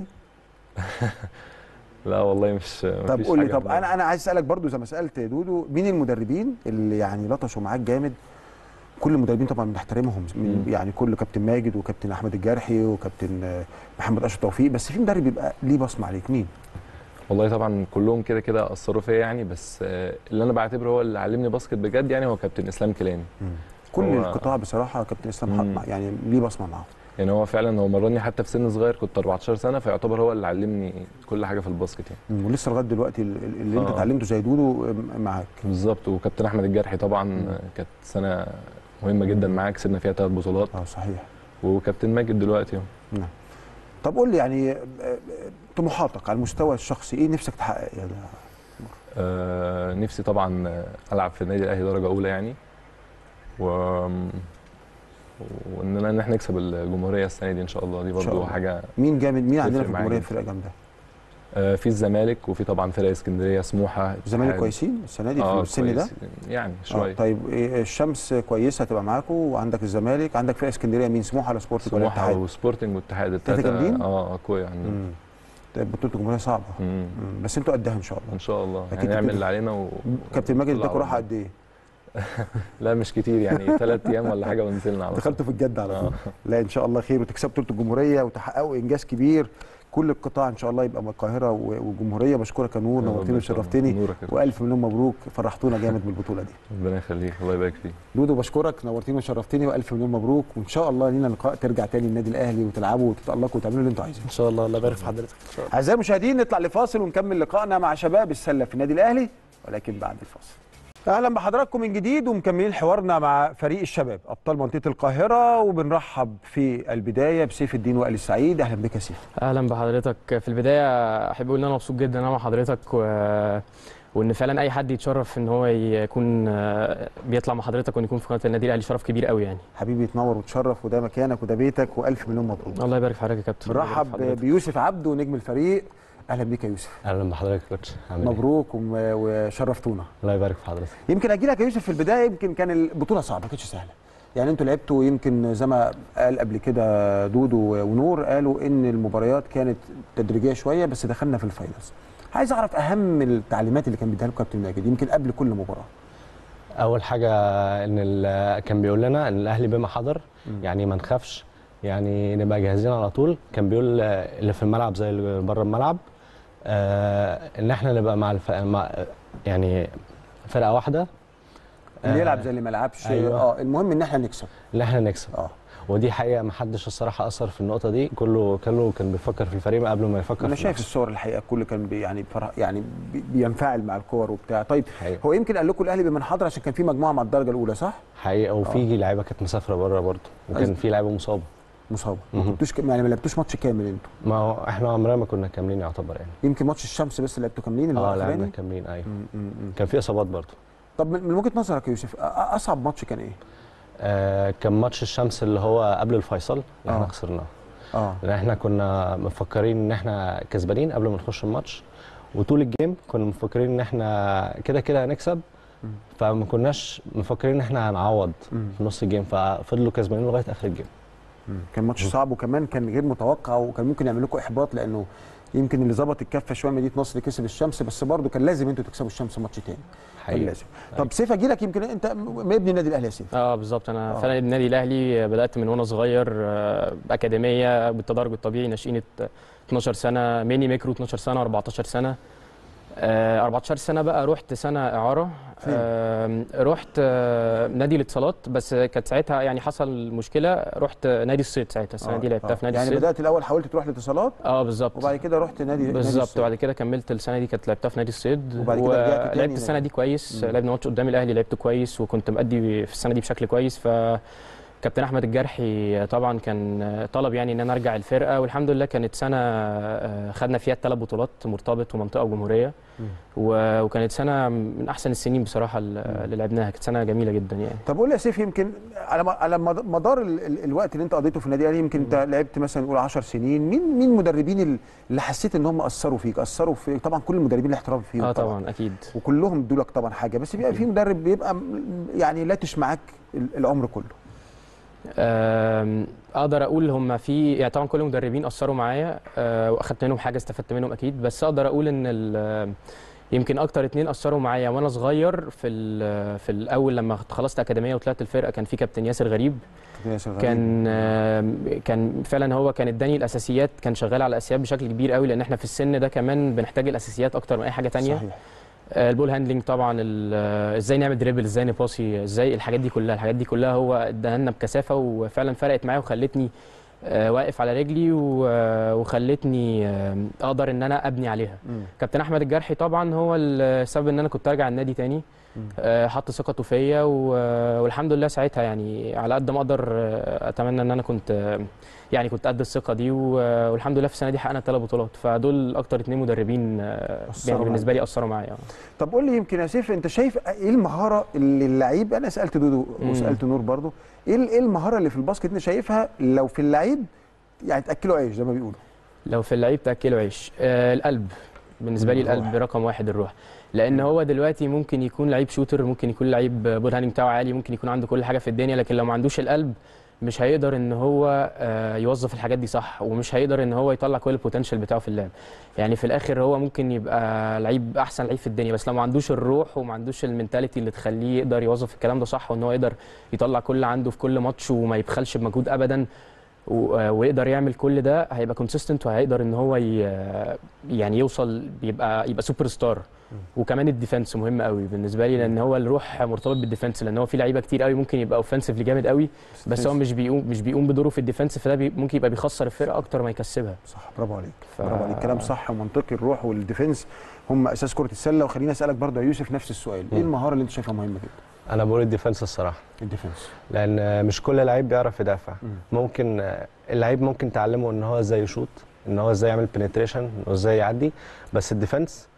لا والله مش طب مفيش قول لي حاجة طب في دماغي. انا انا عايز اسالك برضو زي ما سالت دودو مين المدربين اللي يعني لطشوا معاك جامد كل المدربين طبعا بنحترمهم من مم. يعني كل كابتن ماجد وكابتن احمد الجرحي وكابتن آه، محمد اشرف توفيق بس في مدرب بيبقى ليه بصمه عليك مين؟ والله طبعا كلهم كده كده اثروا فيا يعني بس آه، اللي انا بعتبره هو اللي علمني باسكت بجد يعني هو كابتن اسلام كيلاني كل هو- القطاع بصراحه كابتن اسلام حط مم. مع- يعني ليه بصمه معاهم يعني هو فعلا هو مرني حتى في سن صغير كنت 14 سنه فيعتبر هو اللي علمني كل حاجه في الباسكت يعني مم. ولسه لغايه دلوقتي ال- ال- اللي انت آه. اتعلمته زي دودو آه، معاك بالظبط وكابتن احمد الجرحي طبعا مم. آه، كانت سنه مهمه جدا معاه كسبنا فيها ثلاث بطولات اه صحيح وكابتن ماجد دلوقتي اهو نعم طب قول لي يعني آه، آه، طموحاتك على المستوى الشخصي ايه نفسك تحقق يا ده؟ آه نفسي طبعا آه، العب في النادي الاهلي درجه اولى يعني و وان ان احنا نكسب الجمهوريه السنه دي ان شاء الله دي شاء برضو الله. حاجه مين جامد مين عندنا في تفرق معايا الجمهوريه جدا. فرقه جامده؟ آه في الزمالك وفي طبعا فرق اسكندريه سموحه الزمالك اتحاد. كويسين السنه دي في اه السن ده؟ كويس يعني آه شويه طيب إيه الشمس كويسه هتبقى معاكم وعندك الزمالك عندك فرقه اسكندريه مين سموحه ولا سبورتنج ولا سموحه اتحاد؟ وسبورتنج والاتحاد التلاتة التلاته جامدين؟ اه اقوياء عندنا مم. طيب بطوله الجمهوريه صعبه مم. مم. بس انتوا قدها ان شاء الله ان شاء الله أكيد هنعمل كده. اللي علينا و... كابتن ماجد ونطلع اداكوا راحه على- قد ايه؟ لا مش كتير يعني ثلاث ايام ولا حاجه ونزلنا على طول دخلتوا في الجد على طول آه. لا ان شاء الله خير وتكسبوا بطوله الجمهوريه وتحققوا انجاز كبير كل القطاع ان شاء الله يبقى من القاهره و- والجمهوريه بشكرك يا نور يا رب نورتني إن شاء الله. وشرفتني نورك يا والف مليون مبروك فرحتونا جامد بالبطوله دي ربنا يخليك الله يبارك فيك دودو بشكرك نورتني وشرفتني والف مليون مبروك وان شاء الله لينا لقاء ترجع تاني النادي الاهلي وتلعبوا وتتالقوا وتعملوا اللي انتوا عايزينه ان شاء الله الله يبارك في حضرتك ان شاء الله اعزائي المشاهدين نطلع لفاصل ونكمل لقائنا مع شباب السله في النادي الاهلي ولكن بعد الفاصل اهلا بحضراتكم من جديد ومكملين حوارنا مع فريق الشباب ابطال منطقه القاهره وبنرحب في البدايه بسيف الدين وائل السعيد اهلا بك يا سيف اهلا بحضرتك في البدايه احب اقول ان انا مبسوط جدا انا مع حضرتك و... وان فعلا اي حد يتشرف ان هو يكون آه، بيطلع مع حضرتك وان يكون في قناه النادي الاهلي شرف كبير قوي يعني حبيبي تنور وتشرف وده مكانك وده بيتك والف مليون مبروك الله يبارك في حضرتك يا كابتن الله يبارك في بنرحب حضرتك. بيوسف عبده نجم الفريق اهلا بك يا يوسف اهلا بحضرتك يا كوتش عامل ايه؟ مبروك وم- وشرفتونا الله يبارك في حضرتك يمكن اجي لك يا يوسف في البدايه يمكن كان البطوله صعبه ما كانتش سهله يعني انتوا لعبتوا يمكن زي ما قال قبل كده دودو ونور قالوا ان المباريات كانت تدريجيه شويه بس دخلنا في الفاينلز عايز اعرف اهم التعليمات اللي كان بيديها لكم كابتن ماجد يمكن قبل كل مباراه اول حاجه ان ال- كان بيقول لنا ان الاهلي بما حضر يعني ما نخافش يعني نبقى جاهزين على طول كان بيقول آه، اللي في الملعب زي اللي بره الملعب آه ان احنا نبقى مع, الف... مع يعني فرقه واحده اللي آه، يلعب زي اللي ما لعبش أيوة. اه المهم ان احنا نكسب ان احنا نكسب اه ودي حقيقه ما حدش الصراحه اثر في النقطه دي كله كله كان بيفكر في الفريق قبل ما يفكر انا في شايف نفسه. الصور الحقيقه الكل كان بي يعني فرح يعني بي- بينفعل مع الكور وبتاع طيب حقيقة. هو يمكن قال لكم الاهلي بمن حضر عشان كان في مجموعه مع الدرجه الاولى صح حقيقه وفي لعيبه كانت مسافره بره برضه وكان أز- في لعيبه مصابه مصابه ما مهم. كنتوش ك- يعني ما لعبتوش ماتش كامل انتوا ما هو احنا عمرنا ما كنا كاملين يعتبر يعني يمكن ماتش الشمس بس لعبتوا كاملين اللي هو اه لعبنا الاخراني كاملين ايوه م- م- م. كان في اصابات برضه طب من من وجهه نظرك يا يوسف أ- أ- اصعب ماتش كان ايه؟ آه كان ماتش الشمس اللي هو قبل الفيصل اللي احنا آه. خسرناه اه لان احنا كنا مفكرين ان احنا كسبانين قبل ما نخش الماتش وطول الجيم كنا مفكرين ان احنا كده كده هنكسب مم. فما كناش مفكرين ان احنا هنعوض مم. في نص الجيم ففضلوا كسبانين لغايه اخر الجيم كان ماتش صعب وكمان كان غير متوقع وكان ممكن يعمل لكم احباط لانه يمكن اللي ظبط الكفه شويه مدينه نصر كسب الشمس بس برضه كان لازم انتوا تكسبوا الشمس ماتش تاني كان حقيقي لازم طب سيف اجي لك يمكن انت م- ابن النادي الاهلي يا سيف اه بالظبط انا آه. فعلا النادي الاهلي بدات من وانا صغير آه، اكاديميه بالتدرج الطبيعي ناشئين 12 سنه ميني ميكرو 12 سنه 14 سنه آه، 14 سنه بقى رحت سنه اعاره فين؟ آه، رحت آه، نادي الاتصالات بس كانت ساعتها يعني حصل مشكله رحت نادي الصيد ساعتها السنه دي لعبتها في نادي يعني الصيد بدات الاول حاولت تروح الاتصالات اه بالظبط وبعد كده رحت نادي نادي بالظبط الصيد. وبعد كده كملت السنه دي كانت لعبتها في نادي الصيد وبعد كده رجعت تاني ولعبت السنه نادي. دي كويس مم. لعبنا ماتش قدام الاهلي لعبت كويس وكنت مأدي في السنه دي بشكل كويس ف كابتن احمد الجرحي طبعا كان طلب يعني ان انا ارجع الفرقه والحمد لله كانت سنه آه، خدنا فيها الثلاث بطولات مرتبط ومنطقه وجمهوريه مم. و- وكانت سنه من احسن السنين بصراحه اللي لعبناها كانت سنه جميله جدا يعني طب قول لي يا سيف يمكن على م- على مد- مدار ال- ال- الوقت اللي انت قضيته في النادي الاهلي يمكن انت لعبت مثلا نقول 10 سنين مين مين المدربين ال- اللي حسيت ان هم اثروا فيك اثروا في طبعا كل المدربين الاحتراف فيهم اه طبعا اكيد وكلهم ادوا طبعا حاجه بس بيبقى في مدرب بيبقى م- يعني لاتش معاك ال- العمر كله آم، اقدر اقول هم في يعني طبعا كل المدربين اثروا معايا آه، واخدت منهم حاجه استفدت منهم اكيد بس اقدر اقول ان ال- يمكن اكتر اتنين اثروا معايا وانا صغير في ال- في الاول لما خلصت اكاديميه وطلعت الفرقه كان في كابتن ياسر غريب كابتن ياسر غريب. كان آم، كان فعلا هو كان اداني الاساسيات كان شغال على الاساسيات بشكل كبير قوي لان احنا في السن ده كمان بنحتاج الاساسيات اكتر من اي حاجه تانية صحيح آه، البول هاندلنج طبعا ال- آه، ازاي نعمل دريبل ازاي نباصي ازاي الحاجات دي كلها الحاجات دي كلها هو اداها لنا بكثافه وفعلا فرقت معايا وخلتني آه، واقف على رجلي و- آه، وخلتني آه، اقدر ان انا ابني عليها مم. كابتن احمد الجرحي طبعا هو السبب ان انا كنت ارجع النادي تاني مم. آه، حط ثقته فيا و- والحمد لله ساعتها يعني على قد ما اقدر آه، اتمنى ان انا كنت آه، يعني كنت قد الثقه دي و- والحمد لله في السنه دي حققنا ثلاث بطولات فدول اكتر اتنين مدربين آه، أثروا يعني بالنسبه معاك. لي اثروا معايا آه. طب قول لي يمكن يا سيف انت شايف ايه المهاره اللي اللعيب انا سالت دودو مم. وسالت نور برضو ايه ال- ايه المهاره اللي في الباسكت انت شايفها لو في اللعيب يعني تاكله عيش زي ما بيقولوا لو في اللعيب تاكله عيش آه القلب بالنسبه لي الروح. القلب رقم واحد الروح لان هو دلوقتي ممكن يكون لعيب شوتر ممكن يكون لعيب بول هاندنج بتاعه عالي ممكن يكون عنده كل حاجه في الدنيا لكن لو ما عندوش القلب مش هيقدر ان هو آه، يوظف الحاجات دي صح ومش هيقدر ان هو يطلع كل البوتنشال بتاعه في اللعب يعني في الاخر هو ممكن يبقى لعيب احسن لعيب في الدنيا بس لو ما عندوش الروح وما عندوش المينتاليتي اللي تخليه يقدر يوظف الكلام ده صح وان هو يقدر يطلع كل اللي عنده في كل ماتش وما يبخلش بمجهود ابدا و- ويقدر يعمل كل ده هيبقى كونسيستنت وهيقدر ان هو ي- يعني يوصل يبقى يبقى سوبر ستار وكمان الديفنس مهم قوي بالنسبه لي لان هو الروح مرتبط بالديفنس لان هو في لعيبه كتير قوي ممكن يبقى اوفنسيفلي جامد قوي بس هو مش بيقوم مش بيقوم بدوره في الديفنس فده بي ممكن يبقى بيخسر الفرقه اكتر ما يكسبها صح برافو عليك ف- برافو عليك كلام صح ومنطقي الروح والديفنس هم اساس كره السله وخليني اسالك برضه يا يوسف نفس السؤال ايه مم. المهاره اللي انت شايفها مهمه جدا انا بقول الديفنس الصراحه الديفنس لان مش كل لعيب بيعرف يدافع مم. ممكن اللعيب ممكن تعلمه ان هو ازاي يشوط ان هو ازاي يعمل بنتريشن انه ازاي يعدي بس الديفنس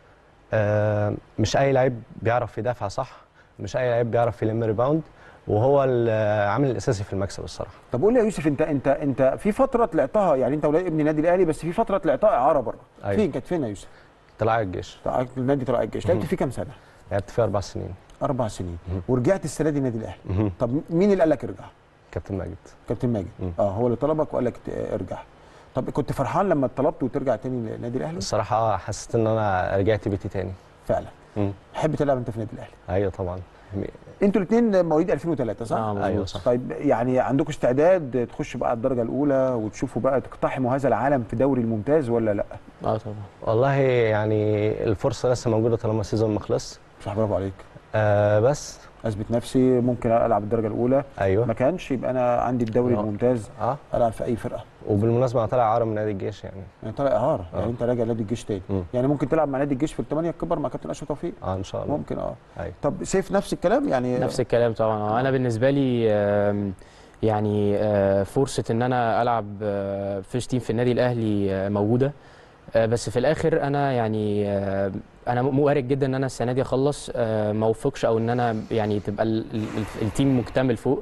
آه، مش اي لعيب بيعرف يدافع صح مش اي لعيب بيعرف يلم ريباوند وهو العامل الاساسي في المكسب الصراحه طب قول لي يا يوسف انت انت انت في فتره طلعتها يعني انت ولاد ابن النادي الاهلي بس في فتره طلعتها اعاره بره أيوة. فين كانت فين يا يوسف؟ طلع الجيش طلعت النادي طلع الجيش لعبت مم. فيه كام سنه؟ لعبت فيه اربع سنين اربع سنين مم. ورجعت السنه دي النادي الاهلي مهم. طب مين اللي قال لك ارجع؟ كابتن ماجد كابتن ماجد مم. اه هو اللي طلبك وقال لك ت- ارجع طب كنت فرحان لما طلبت وترجع تاني للنادي الاهلي؟ الصراحه آه، حسيت ان انا رجعت بيتي تاني فعلا مم. تحب تلعب انت في النادي الاهلي ايوه طبعا انتوا الاثنين مواليد 2003 صح؟ اه ايوه مظبوط صح طيب يعني عندكم استعداد تخشوا بقى الدرجه الاولى وتشوفوا بقى تقتحموا هذا العالم في دوري الممتاز ولا لا؟ اه طبعا والله يعني الفرصه لسه موجوده طالما السيزون ما خلص صح برافو عليك آه بس اثبت نفسي ممكن العب الدرجه الاولى ايوه ما كانش يبقى انا عندي الدوري آه. الممتاز اه العب في اي فرقه وبالمناسبه انا طالع عارة من نادي الجيش يعني يعني طالع اعاره آه. يعني انت راجع نادي الجيش تاني مم. يعني ممكن تلعب مع نادي الجيش في الثمانيه الكبر مع كابتن اشرف توفيق اه ان شاء الله ممكن اه ايوه طب سيف نفس الكلام يعني نفس الكلام طبعا آه، انا بالنسبه لي آم، يعني آه، فرصه ان انا العب آه، فيش تيم في النادي الاهلي آه، موجوده آه، بس في الاخر انا يعني آه، انا مؤرق جدا ان انا السنه دي اخلص آه، ما اوفقش او ان انا يعني تبقى ال- ال- التيم مكتمل فوق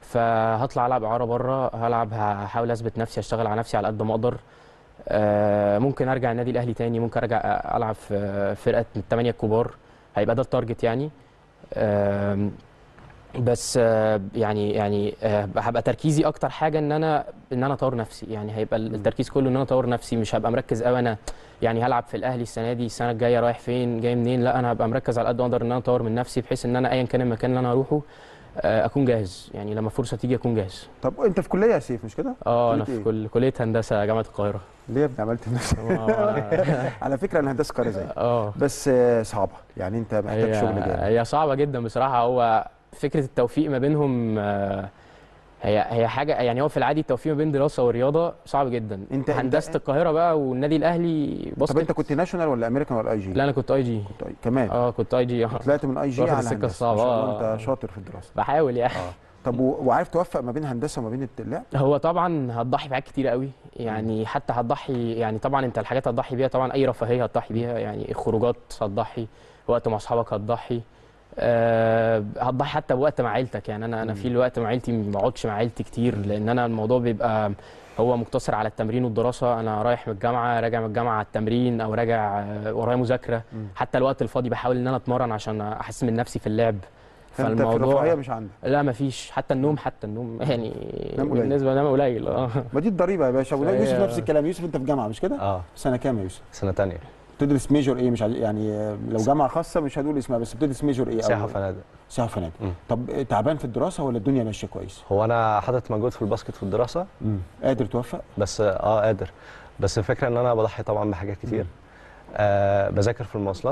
فهطلع العب اعاره بره هلعب هحاول اثبت نفسي اشتغل على نفسي على قد ما اقدر آه، ممكن ارجع النادي الاهلي تاني ممكن ارجع العب في فرقه من الثمانيه الكبار هيبقى ده التارجت يعني آم، بس آه، يعني يعني آه، هبقى تركيزي اكتر حاجه ان انا ان انا اطور نفسي يعني هيبقى التركيز كله ان انا اطور نفسي مش هبقى مركز قوي انا يعني هلعب في الاهلي السنه دي السنه الجايه رايح فين جاي منين لا انا هبقى مركز على قد ما اقدر ان انا اطور من نفسي بحيث ان انا ايا كان المكان اللي انا هروحه آه، اكون جاهز يعني لما فرصه تيجي اكون جاهز طب انت في كليه يا سيف مش كده؟ اه انا كلية في كل كليه هندسه جامعه القاهره ليه يا ابني عملت نفسك؟ آه، على فكره انا هندسه قريه زيك اه بس آه، صعبه يعني انت محتاج هي شغل جامد هي صعبه جدا بصراحه هو فكره التوفيق ما بينهم آه، هي هي حاجه يعني هو في العادي التوفيق ما بين دراسه ورياضه صعب جدا انت- هندسه انت- القاهره بقى والنادي الاهلي طب باسكت انت كنت ناشونال ولا امريكان ولا اي جي؟ لا انا كنت اي جي طيب كمان اه كنت اي جي اه طلعت من اي جي واخد على السكة هندسه الصعبة، ما شاء الله آه. انت شاطر في الدراسه بحاول يعني اه طب و- وعارف توفق ما بين هندسه وما بين اللعب؟ هو طبعا هتضحي بحاجات كتير قوي يعني حتى هتضحي يعني طبعا انت الحاجات هتضحي بيها طبعا اي رفاهيه هتضحي بيها يعني الخروجات هتضحي وقت مع اصحابك هتضحي أه هتضحي حتى بوقت مع عيلتك يعني انا انا في الوقت مع عيلتي ما بقعدش مع عيلتي كتير لان انا الموضوع بيبقى هو مقتصر على التمرين والدراسه انا رايح من الجامعه راجع من الجامعه على التمرين او راجع آه، ورايا مذاكره حتى الوقت الفاضي بحاول ان انا اتمرن عشان احسن من نفسي في اللعب فانت في الرفاهيه مش عندك لا مفيش حتى النوم حتى النوم يعني نام قليل. بالنسبه لنام قليل اه ما دي الضريبه يا باشا وده فهي- يوسف نفس الكلام يوسف انت في جامعه مش كده؟ اه سنه كام يا يوسف؟ سنه تانية بتدرس ميجور ايه مش عايز- يعني آه، لو جامعه خاصه مش هنقول اسمها بس بتدرس ميجور ايه أو- سياحه وفنادق سياحه وفنادق مم. طب آه، تعبان في الدراسه ولا الدنيا ماشيه كويس؟ هو انا حاطط مجهود في الباسكت في الدراسه قادر توفق؟ بس اه قادر بس الفكره ان انا بضحي طبعا بحاجات كتير آه بذاكر في المواصلات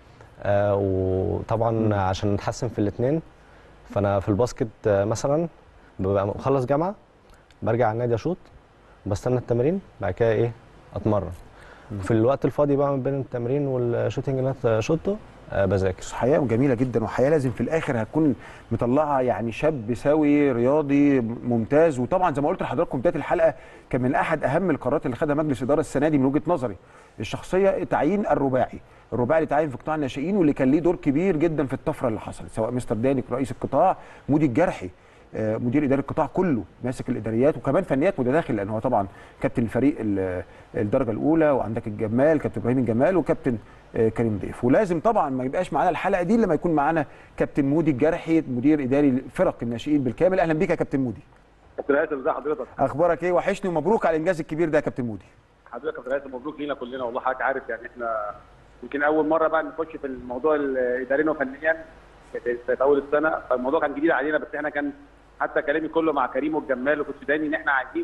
آه وطبعا مم. عشان نتحسن في الاثنين فانا في الباسكت آه مثلا ببقى مخلص جامعه برجع على النادي اشوط بستنى التمرين بعد كده ايه اتمرن في الوقت الفاضي بقى ما بين التمرين والشوتنج اللي انا شوطه آه بذاكر حياه جميله جدا وحياه لازم في الاخر هتكون مطلعه يعني شاب سوي رياضي ممتاز وطبعا زي ما قلت لحضراتكم بدايه الحلقه كان من احد اهم القرارات اللي خدها مجلس اداره السنه دي من وجهه نظري الشخصيه تعيين الرباعي الرباعي اللي تعين في قطاع الناشئين واللي كان ليه دور كبير جدا في الطفره اللي حصلت سواء مستر دانيك رئيس القطاع مودي الجرحي آه، مدير اداري القطاع كله ماسك الاداريات وكمان فنيات متداخل لان هو طبعا كابتن الفريق ال- الدرجه الاولى وعندك الجمال كابتن ابراهيم الجمال وكابتن آه، كريم ضيف ولازم طبعا ما يبقاش معانا الحلقه دي لما يكون معانا كابتن مودي الجرحي مدير اداري فرق الناشئين بالكامل اهلا بيك يا كابتن مودي كابتن هيثم ازي حضرتك؟ اخبارك ايه وحشني ومبروك على الانجاز الكبير ده يا كابتن مودي حضرتك يا كابتن هيثم مبروك لينا كلنا والله حضرتك عارف يعني احنا يمكن اول مره بقى نخش في الموضوع الاداريا وفنيا في في اول السنه فالموضوع كان جديد علينا بس احنا كان حتى كلامي كله مع كريم والجمال وكنت داني ان احنا عايزين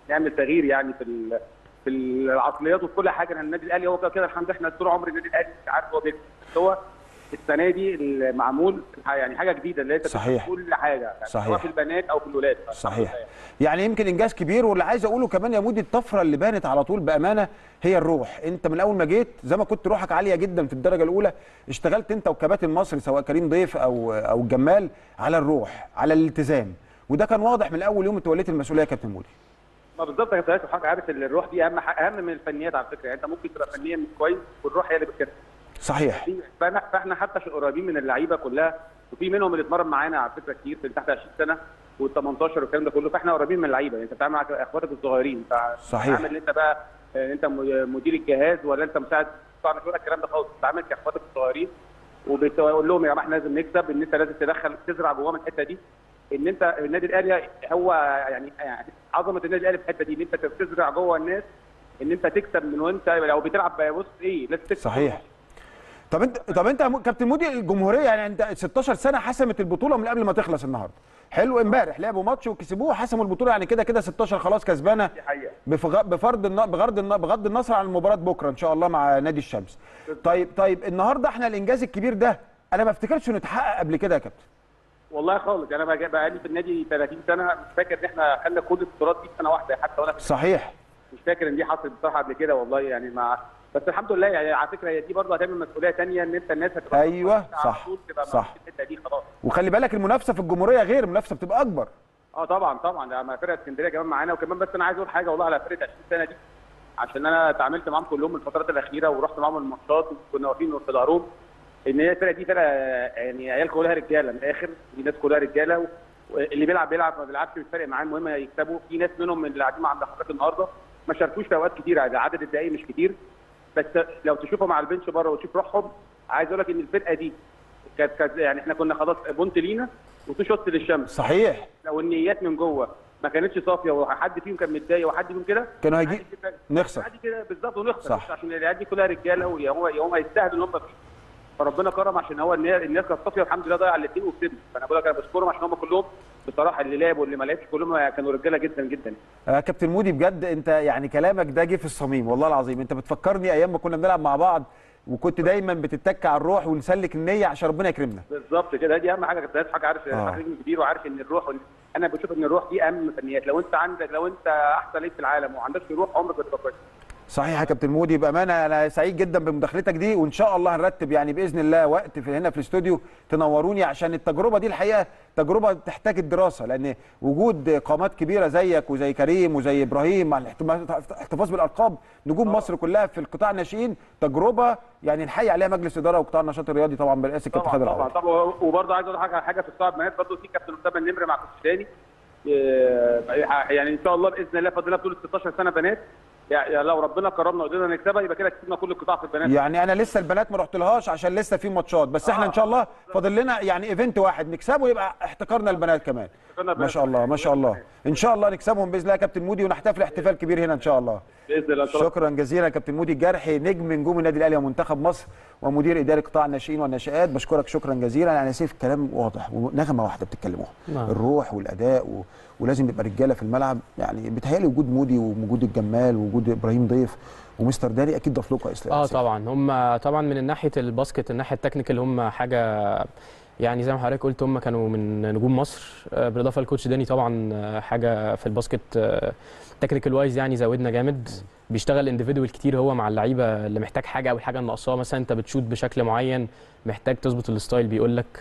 نعمل تغيير يعني في ال- في العقليات وفي كل حاجه لأن النادي الاهلي هو كده كده الحمد لله احنا طول عمر النادي الاهلي مش عارف هو بيكسب بس هو السنه دي المعمول يعني حاجه جديده اللي هي انت صحيح. بتشوف كل حاجه يعني صحيح. سواء في البنات او في الولاد صحيح يعني يمكن انجاز كبير واللي عايز اقوله كمان يا مودي الطفره اللي بانت على طول بامانه هي الروح انت من اول ما جيت زي ما كنت روحك عاليه جدا في الدرجه الاولى اشتغلت انت وكباتن مصر سواء كريم ضيف او او الجمال على الروح على الالتزام وده كان واضح من اول يوم توليت المسؤوليه يا كابتن مودي ما بالظبط يا كابتن حضرتك عارف ان الروح دي اهم ح- اهم من الفنيات على فكره يعني انت ممكن تبقى فنيا مش كويس والروح هي اللي بتكسب صحيح فاحنا فاحنا حتى عشان قريبين من اللعيبه كلها وفي منهم اللي اتمرن معانا على فكره كتير في تحت 20 سنه وال 18 والكلام ده كله فاحنا قريبين من اللعيبه يعني انت بتتعامل مع اخواتك الصغيرين صحيح. عامل انت بقى آه، انت م- مدير الجهاز ولا انت مساعد طبعا مش بقول لك الكلام ده خالص بتتعامل كاخواتك الصغيرين وبتقول لهم يا جماعه احنا لازم نكسب ان انت لازم تدخل تزرع جواهم الحته دي ان انت النادي الاهلي هو يعني يعني عظمه النادي الاهلي في الحته دي ان انت تزرع جوه الناس ان انت تكسب من وانت لو بتلعب بص ايه لازم تكسب صحيح طب انت طب انت يا مو- كابتن مودي الجمهوريه يعني انت 16 سنه حسمت البطوله من قبل ما تخلص النهارده حلو امبارح لعبوا ماتش وكسبوه حسموا البطوله يعني كده كده 16 خلاص كسبانه دي حقيقه بفغ- بفرض الن- بغرض الن- بغض النصر عن المباراه بكره ان شاء الله مع نادي الشمس طيب طيب النهارده احنا الانجاز الكبير ده انا ما افتكرش انه اتحقق قبل كده يا كابتن والله خالص انا بقى بقى لي في النادي 30 سنه مش فاكر ان احنا خدنا كل البطولات دي في سنه واحده حتى وانا في صحيح مش فاكر ان دي حصلت بصراحه قبل كده والله يعني مع بس الحمد لله يعني على فكره هي دي برضه هتعمل مسؤوليه ثانيه ان انت الناس هتبقى أيوة، على صح، طول تبقى صح. في الحته دي خلاص وخلي بالك المنافسه في الجمهوريه غير المنافسه بتبقى اكبر اه طبعا طبعا ده مع فرقه اسكندريه كمان معانا وكمان بس انا عايز اقول حاجه والله على فرقه 20 سنه دي عشان انا اتعاملت معاهم كلهم الفترات الاخيره ورحت معاهم الماتشات وكنا واقفين في ظهرهم ان هي الفرقه دي فرقه يعني عيال كلها رجاله من الاخر دي ناس كلها رجاله واللي بيلعب بيلعب ما بيلعبش مش فارق معاه المهم يكسبوا في ناس منهم من اللي قاعدين مع عند حضرتك النهارده ما شاركوش في اوقات كتير يعني عدد الدقائق مش كتير بس لو تشوفهم على البنش بره وتشوف روحهم عايز اقول لك ان الفرقه دي كانت كانت يعني احنا كنا خلاص بونت لينا وتو شوت للشمس صحيح لو النيات من جوه ما كانتش صافيه وحد فيهم كان متضايق وحد فيهم كده كانوا هيجي عادي كده- نخسر. عادي كده بالظبط ونخسر صح. بس عشان العيال دي كلها رجاله ويا هو يا هم يستاهلوا ان هم فيه فربنا كرم عشان هو الناس الناس كانت صافيه الحمد لله ضيع الاثنين وكسبنا فانا بقول لك انا بشكرهم عشان هم كلهم بصراحه اللي لعب واللي ما لعبش كلهم كانوا رجاله جدا جدا آه كابتن مودي بجد انت يعني كلامك ده جه في الصميم والله العظيم انت بتفكرني ايام ما كنا بنلعب مع بعض وكنت دايما بتتك على الروح ونسلك النيه عشان ربنا يكرمنا بالظبط كده دي اهم حاجه كابتن ناس حاجه عارف آه. حضرتك نجم كبير وعارف ان الروح وال... انا بشوف ان الروح دي اهم فنيات لو انت عندك لو انت احسن لعيب في العالم وما عندكش روح عمرك ما تبقى كويس صحيح يا كابتن مودي بامانه انا سعيد جدا بمداخلتك دي وان شاء الله هنرتب يعني باذن الله وقت في هنا في الاستوديو تنوروني عشان التجربه دي الحقيقه تجربه تحتاج الدراسه لان وجود قامات كبيره زيك وزي كريم وزي ابراهيم مع الاحتما- الاحتفاظ بالالقاب نجوم مصر كلها في القطاع الناشئين تجربه يعني نحيي عليها مجلس اداره وقطاع النشاط الرياضي طبعا برئاسه الكابتن طبعا خالد طبعا العوضي طبعا وبرضه عايز اقول حاجه حاجه في الصعب بنات برضه في كابتن اسامه النمر مع كوتش تاني إيه، يعني ان شاء الله باذن الله فاضل لها طول 16 سنه بنات يعني لو ربنا كرمنا وقدرنا نكسبها يبقى كده كسبنا كل القطاع في البنات يعني انا لسه البنات ما رحتلهاش عشان لسه في ماتشات بس احنا ان شاء الله فاضل لنا يعني ايفنت واحد نكسبه يبقى احتكرنا البنات كمان احتكرنا ما البنات. شاء الله ما شاء الله ان شاء الله نكسبهم باذن الله يا كابتن مودي ونحتفل احتفال كبير هنا ان شاء الله باذن الله إن شاء الله. شكرا جزيلا يا كابتن مودي الجرحي نجم نجوم النادي الاهلي ومنتخب مصر ومدير اداري قطاع الناشئين والناشئات بشكرك شكرا جزيلا يعني سيف كلام واضح ونغمه واحده بتتكلموها نعم. الروح والاداء و... ولازم يبقى رجاله في الملعب يعني بيتهيألي وجود مودي ووجود الجمال ووجود ابراهيم ضيف ومستر داني اكيد ضاف لكم يا اسلام اه سيف. طبعا هم طبعا من ناحيه الباسكت الناحيه التكنيكال هم حاجه يعني زي ما حضرتك قلت هم كانوا من نجوم مصر آه، بالاضافه للكوتش داني طبعا آه، حاجه في الباسكت تكنيكال وايز يعني زودنا جامد بيشتغل انديفيدوال كتير هو مع اللعيبه اللي محتاج حاجه او الحاجه اللي ناقصاه مثلا انت بتشوت بشكل معين محتاج تظبط الستايل بيقول لك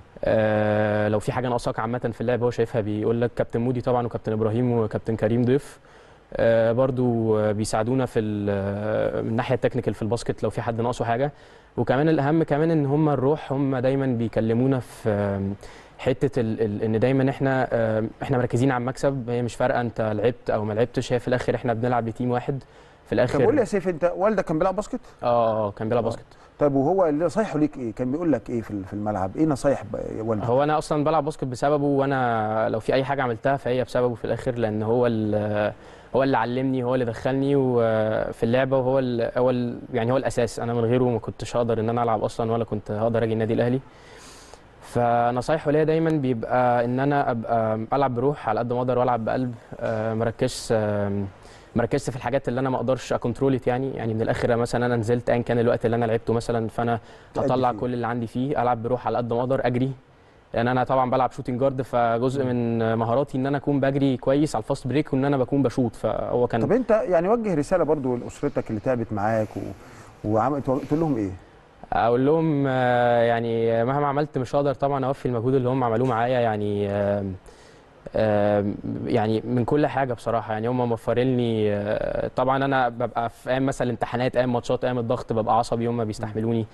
آه لو في حاجه ناقصاك عامه في اللعب هو شايفها بيقول لك كابتن مودي طبعا وكابتن ابراهيم وكابتن كريم ضيف آه برضو آه، بيساعدونا في ال- آه، من الناحيه التكنيكال في الباسكت لو في حد ناقصه حاجه وكمان الاهم كمان ان هم الروح هم دايما بيكلمونا في آم، حته ال ال ان دايما احنا آم، احنا مركزين على المكسب هي مش فارقه انت لعبت او ما لعبتش هي في الاخر احنا بنلعب لتيم واحد في الاخر طب قول لي يا سيف انت والدك كان بيلعب باسكت؟ اه آه، كان بيلعب باسكت طيب وهو اللي نصايحه ليك ايه؟ كان بيقول لك ايه في في الملعب؟ ايه نصايح ب- والدك؟ هو انا اصلا بلعب باسكت بسببه وانا لو في اي حاجه عملتها فهي بسببه في الاخر لان هو ال- هو اللي علمني هو اللي دخلني وفي اللعبه وهو ال هو ال يعني هو الاساس انا من غيره ما كنتش هقدر ان انا العب اصلا ولا كنت هقدر اجي النادي الاهلي فنصايحه ليا دايما بيبقى ان انا ابقى العب بروح على قد ما اقدر والعب بقلب آه، مركزش آم، مركزش في الحاجات اللي انا ما اقدرش اكونترولت يعني يعني من الاخر مثلا انا نزلت ايا كان الوقت اللي انا لعبته مثلا فانا تأدي هطلع فيه. كل اللي عندي فيه العب بروح على قد ما اقدر اجري لان انا طبعا بلعب شوتنج جارد فجزء من مهاراتي ان انا اكون بجري كويس على الفاست بريك وان انا بكون بشوط فهو كان طب انت يعني وجه رساله برضو لاسرتك اللي تعبت معاك و... وعم... تقول لهم ايه؟ اقول لهم آه، يعني مهما عملت مش هقدر طبعا اوفي المجهود اللي هم عملوه معايا يعني آم، آم، يعني من كل حاجه بصراحه يعني هم موفرين لي آه، طبعا انا ببقى في ايام مثلا الامتحانات ايام ماتشات ايام الضغط ببقى عصبي هم بيستحملوني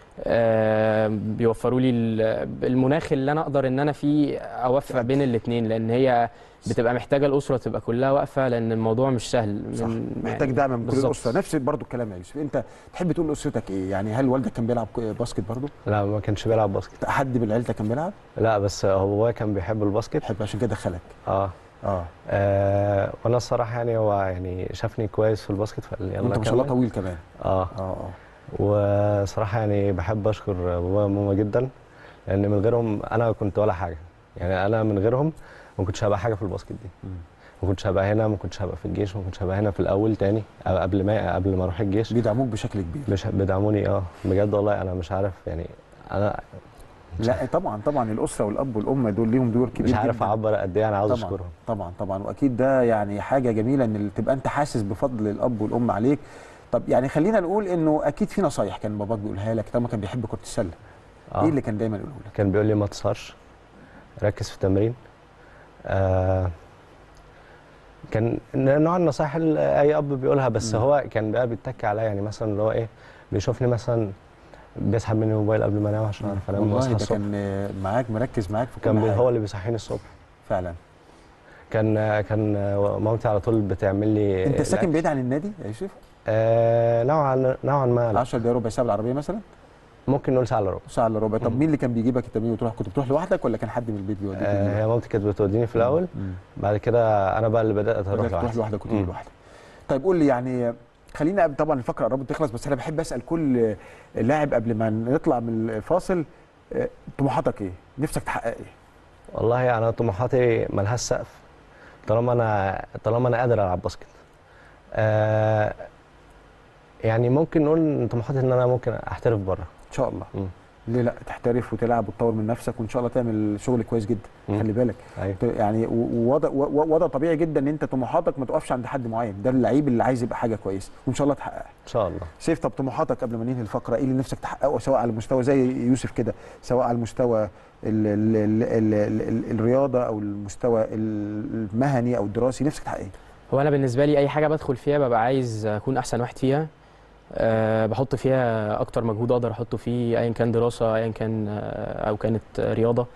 آم، بيوفروا لي ال- المناخ اللي انا اقدر ان انا فيه اوفق بين الاثنين لان هي بتبقى محتاجه الاسره تبقى كلها واقفه لان الموضوع مش سهل صح من- محتاج يعني دعم من كل بالظبط. الاسره نفس برضو الكلام يا يوسف انت تحب تقول لاسرتك ايه؟ يعني هل والدك كان بيلعب باسكت برضو؟ لا ما كانش بيلعب باسكت حد من عيلتك كان بيلعب؟ لا بس هو كان بيحب الباسكت تحب عشان كده دخلك اه اه آه، وانا الصراحه يعني هو يعني شافني كويس في الباسكت فقال لي يلا وانت ما شاء الله كمل. طويل كمان اه اه اه وصراحه يعني بحب اشكر بابا وماما جدا لان من غيرهم انا كنت ولا حاجه يعني انا من غيرهم ما كنتش هبقى حاجه في الباسكت دي مم. ما كنتش هبقى هنا ما كنتش هبقى في الجيش ما كنتش هبقى هنا في الاول تاني أو قبل ما قبل ما اروح الجيش بيدعموك بشكل كبير مش بيدعموني اه بجد والله انا مش عارف يعني انا لا طبعا طبعا الاسره والاب والام دول ليهم دور كبير مش عارف جدا. اعبر قد ايه انا عاوز طبعا اشكرهم طبعا طبعا واكيد ده يعني حاجه جميله ان تبقى انت حاسس بفضل الاب والام عليك طب يعني خلينا نقول انه اكيد في نصايح كان باباك بيقولها لك طبعا كان بيحب كره السله آه. ايه اللي كان دايما يقوله لك كان بيقول لي ما تسهرش ركز في التمرين آه كان نوع النصائح اللي اي اب بيقولها بس مم. هو كان بقى بيتك عليا يعني مثلا اللي هو ايه بيشوفني مثلا بيسحب مني الموبايل قبل ما انام عشان اعرف انام والله واصحى ده الصبح كان آه، معاك مركز معاك في كل كان بي حاجة. هو اللي بيصحيني الصبح فعلا كان كان مامتي على طول بتعمل لي انت ساكن الأكل. بعيد عن النادي يا يوسف آه نوعا نوعا ما لا. 10 دقايق ربع ساعه بالعربيه مثلا ممكن نقول ساعه الا ربع ساعه الا ربع طب مم. مين اللي كان بيجيبك التمرين وتروح كنت بتروح لوحدك ولا كان حد من البيت بيوديك آه ويجيبك؟ هي مامتي كانت بتوديني في الاول مم. بعد كده انا بقى اللي بدات اروح بدأت تروح لوحدي لوحدك وتيجي مم. لوحدك طيب قول لي يعني خلينا قبل- طبعا الفقره قربت تخلص بس انا بحب اسال كل لاعب قبل ما نطلع من الفاصل آه، طموحاتك ايه؟ نفسك تحقق ايه؟ والله انا طموحاتي ملهاش سقف طالما انا طالما انا قادر العب باسكت آه يعني ممكن نقول ان طموحاتي ان انا ممكن احترف بره ان شاء الله مم. ليه لا تحترف وتلعب وتطور من نفسك وان شاء الله تعمل شغل كويس جدا مم. خلي بالك ايوه ت- يعني و- ووضع و- وضع طبيعي جدا ان انت طموحاتك ما تقفش عند حد معين ده اللعيب اللي عايز يبقى حاجه كويسه وان شاء الله تحققها ان شاء الله سيف طب طموحاتك قبل ما ننهي الفقره ايه اللي نفسك تحققه سواء على المستوى زي يوسف كده سواء على المستوى ال ال ال ال ال ال الرياضه او المستوى ال- المهني او الدراسي نفسك تحقق ايه؟ هو انا بالنسبه لي اي حاجه بدخل فيها ببقى عايز اكون احسن واحد فيها أه بحط فيها اكتر مجهود اقدر احطه فيه ايا كان دراسه ايا كان آه، او كانت آه، رياضه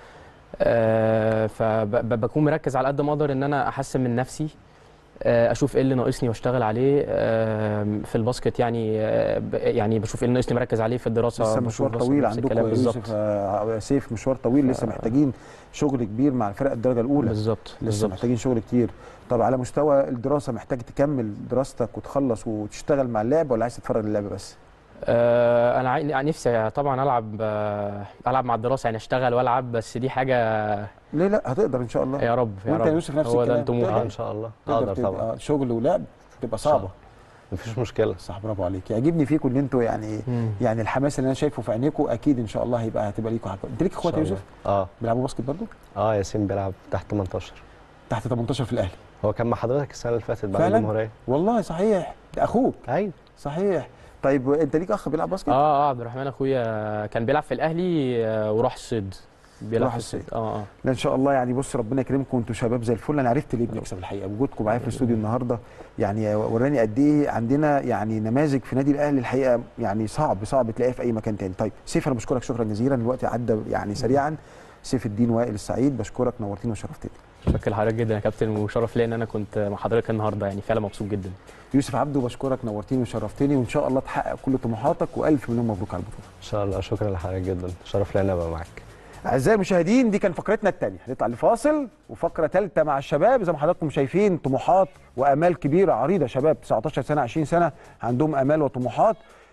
أه فبكون مركز على قد ما اقدر ان انا احسن من نفسي آه، اشوف ايه اللي ناقصني واشتغل عليه آه، في الباسكت يعني آه، ب- يعني بشوف ايه اللي ناقصني مركز عليه في الدراسه لسه بشوف مشوار بس- طويل نفس عندكم الكلام يا بالظبط يوسف آه، سيف مشوار طويل لسه محتاجين شغل كبير مع الفرق الدرجه الاولى بالظبط لسه بالظبط محتاجين شغل كتير طب على مستوى الدراسه محتاج تكمل دراستك وتخلص وتشتغل مع اللعب ولا عايز تتفرج اللعب بس؟ آه، انا عاي- نفسي طبعا العب آه، العب مع الدراسه يعني اشتغل والعب بس دي حاجه ليه لا هتقدر ان شاء الله يا رب يا وانت رب يا يوسف نفس هو ده الكلام الطموح تقدر. اه ان شاء الله تقدر اقدر طبعا تبقى شغل ولعب تبقى صعبه مفيش مشكله صح برافو عليك يعجبني فيكم ان انتوا يعني مم. يعني الحماس اللي انا شايفه في عينيكم اكيد ان شاء الله هيبقى هتبقى ليكم حاجه انت ليك اخوات يا إن شاء يوسف الله. اه بيلعبوا باسكت برضه اه ياسين بيلعب تحت 18 تحت 18 في الاهلي هو كان مع حضرتك السنه اللي فاتت بعد فعلاً؟ الجمهوريه والله صحيح ده اخوك ايوه صحيح طيب انت ليك اخ بيلعب باسكت اه اه عبد الرحمن اخويا كان بيلعب في الاهلي آه، وراح الصيد بيلعب راح في الصيد. اه اه لا ان شاء الله يعني بص ربنا يكرمكم انتوا شباب زي الفل انا عرفت ليه بنكسب الحقيقه وجودكم معايا في الاستوديو النهارده يعني وراني قد ايه عندنا يعني نماذج في نادي الاهلي الحقيقه يعني صعب صعب تلاقيها في اي مكان تاني طيب سيف انا بشكرك شكرا جزيلا الوقت عدى يعني سريعا سيف الدين وائل السعيد بشكرك نورتني وشرفتني شكرا لحضرتك جدا يا كابتن وشرف ليا ان انا كنت مع حضرتك النهارده يعني فعلا مبسوط جدا يوسف عبده بشكرك نورتني وشرفتني وان شاء الله تحقق كل طموحاتك والف مليون مبروك على البطوله ان شاء الله شكرا لحضرتك جدا شرف لي ان ابقى معاك اعزائي المشاهدين دي كان فقرتنا الثانيه هنطلع لفاصل وفقره ثالثه مع الشباب زي ما حضراتكم شايفين طموحات وامال كبيره عريضه شباب 19 سنه 20 سنه عندهم امال وطموحات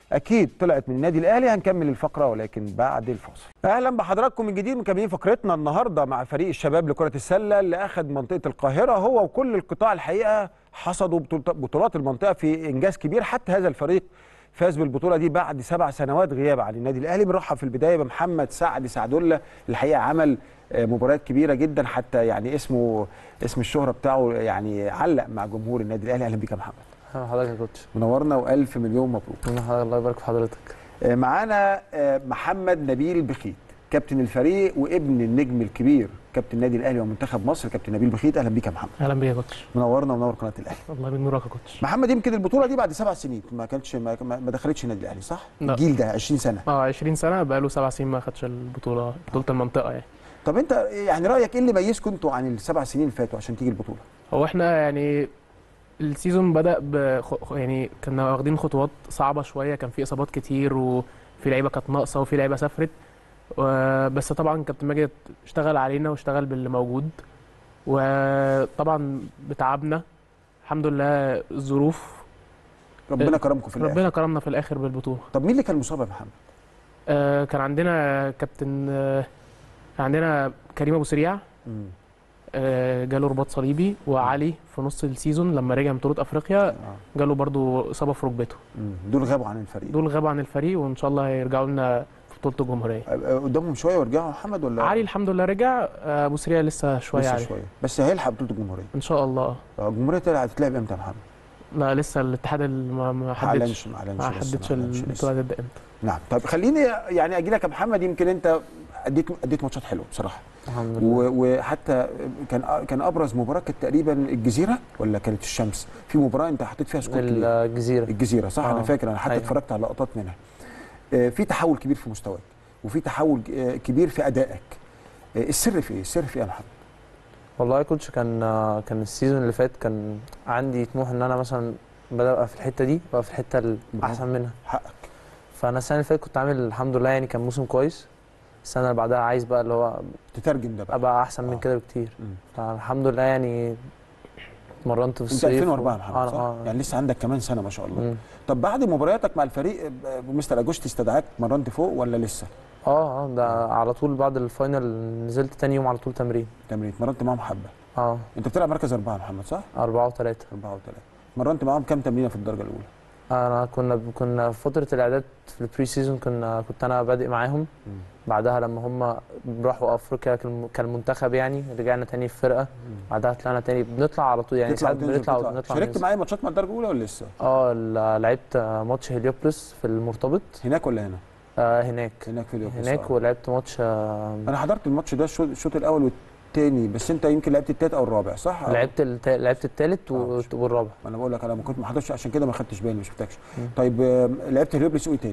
اكيد طلعت من النادي الاهلي هنكمل الفقره ولكن بعد الفاصل اهلا بحضراتكم من جديد مكملين فقرتنا النهارده مع فريق الشباب لكره السله اللي اخذ منطقه القاهره هو وكل القطاع الحقيقه حصدوا بطولت- بطولات المنطقه في انجاز كبير حتى هذا الفريق فاز بالبطوله دي بعد سبع سنوات غياب عن النادي الاهلي بنرحب في البدايه بمحمد سعد سعدولة الحقيقه عمل آه، مباريات كبيره جدا حتى يعني اسمه اسم الشهره بتاعه يعني علق مع جمهور النادي الاهلي اهلا بيك يا محمد حضرتك يا كوتش منورنا والف مليون مبروك الله يبارك في حضرتك آه، معانا آه، محمد نبيل بخيت كابتن الفريق وابن النجم الكبير كابتن النادي الاهلي ومنتخب مصر كابتن نبيل بخيت اهلا بيك يا محمد اهلا بيك يا كوتش منورنا ومنور قناه الاهلي والله من نورك يا كوتش محمد يمكن البطوله دي بعد سبع سنين ما كانتش ما, ما ما دخلتش النادي الاهلي صح لا. الجيل ده 20 سنه اه 20 سنه بقاله سبع سنين ما خدش البطوله بطوله المنطقه يعني طب انت يعني رايك ايه اللي ميزكم انتوا عن السبع سنين اللي فاتوا عشان تيجي البطوله هو احنا يعني السيزون بدا بخ... يعني كنا واخدين خطوات صعبه شويه كان في اصابات كتير وفي لعيبه كانت ناقصه وفي لعيبه سافرت و- بس طبعا كابتن ماجد اشتغل علينا واشتغل باللي موجود وطبعا بتعبنا الحمد لله الظروف ربنا كرمكم في الاخر ربنا كرمنا في الاخر بالبطوله طب مين اللي كان مصاب يا محمد آه كان عندنا كابتن آه عندنا كريم ابو سريع مم. آه، جاله رباط صليبي وعلي في نص السيزون لما رجع من بطوله افريقيا آه. جاله برضو اصابه في ركبته مم. دول غابوا عن الفريق دول غابوا عن الفريق وان شاء الله هيرجعوا لنا في بطوله الجمهوريه آه، قدامهم شويه ويرجعوا يا محمد ولا علي الحمد لله رجع آه، ابو سريع لسه شويه لسه عليه شويه بس هيلحق بطوله الجمهوريه ان شاء الله آه، الجمهوريه تلعب- هتتلعب امتى يا محمد؟ لا لسه الاتحاد الم- ما ما حددش اعلنش ما اعلنش ما لسه، حددش ما أعلنش لسه. البطوله هتبدا امتى نعم طب خليني يعني اجي لك يا محمد يمكن انت اديت اديت ماتشات حلوه بصراحه الحمد لله و- وحتى كان كان ابرز مباراه كانت تقريبا الجزيره ولا كانت الشمس في مباراه انت حطيت فيها سكور كبير الجزيره الجزيره صح انا آه. فاكر انا حتى أيوة. اتفرجت على لقطات منها آه، في تحول كبير في مستواك وفي تحول آه، كبير في ادائك آه، السر في ايه السر في ايه يا محمد والله يا كوتش كان كان السيزون اللي فات كان عندي طموح ان انا مثلا بدأ ابقى في الحته دي ابقى في الحته الاحسن منها حقك فانا السنه اللي فاتت كنت عامل الحمد لله يعني كان موسم كويس السنه اللي بعدها عايز بقى اللي هو تترجم ده بقى ابقى احسن آه. من كده بكتير مم. فالحمد لله يعني اتمرنت في انت الصيف 2004 يا محمد آه، صح آه. يعني لسه عندك كمان سنه ما شاء الله مم. طب بعد مبارياتك مع الفريق آه، مستر اجوستي استدعاك مرنت فوق ولا لسه اه اه ده على طول بعد الفاينل نزلت تاني يوم على طول تمرين تمرين اتمرنت معاهم حبه اه انت بتلعب مركز اربعه يا محمد صح؟ أربعة وثلاثة اربعه وثلاثه اتمرنت معاهم كام تمرينه في الدرجه الاولى؟ انا كنا كنا في فتره الاعداد في البري سيزون كنا كنت انا بادئ معاهم مم. بعدها لما هم راحوا افريقيا كالم- كالمنتخب يعني رجعنا تاني في فرقه بعدها طلعنا تاني بنطلع على طول يعني تطلع ساعات وتنزل بنطلع تطلع. وبنطلع شاركت وننزل. معايا ماتشات مع الدرجه الاولى ولا لسه؟ اه ل- لعبت ماتش هليوبلس في المرتبط هناك ولا هنا؟ آه هناك هناك في اليوبلس هناك آه. ولعبت ماتش آه انا حضرت الماتش ده الشوط الشوط الاول والثاني بس انت يمكن لعبت التالت او الرابع صح؟ أو- لعبت التا... لعبت الثالث آه. والرابع ما انا بقول لك انا ما كنت ما حضرتش عشان كده ما خدتش بالي ما شفتكش مم. طيب آه، لعبت هليوبلس وايه تاني؟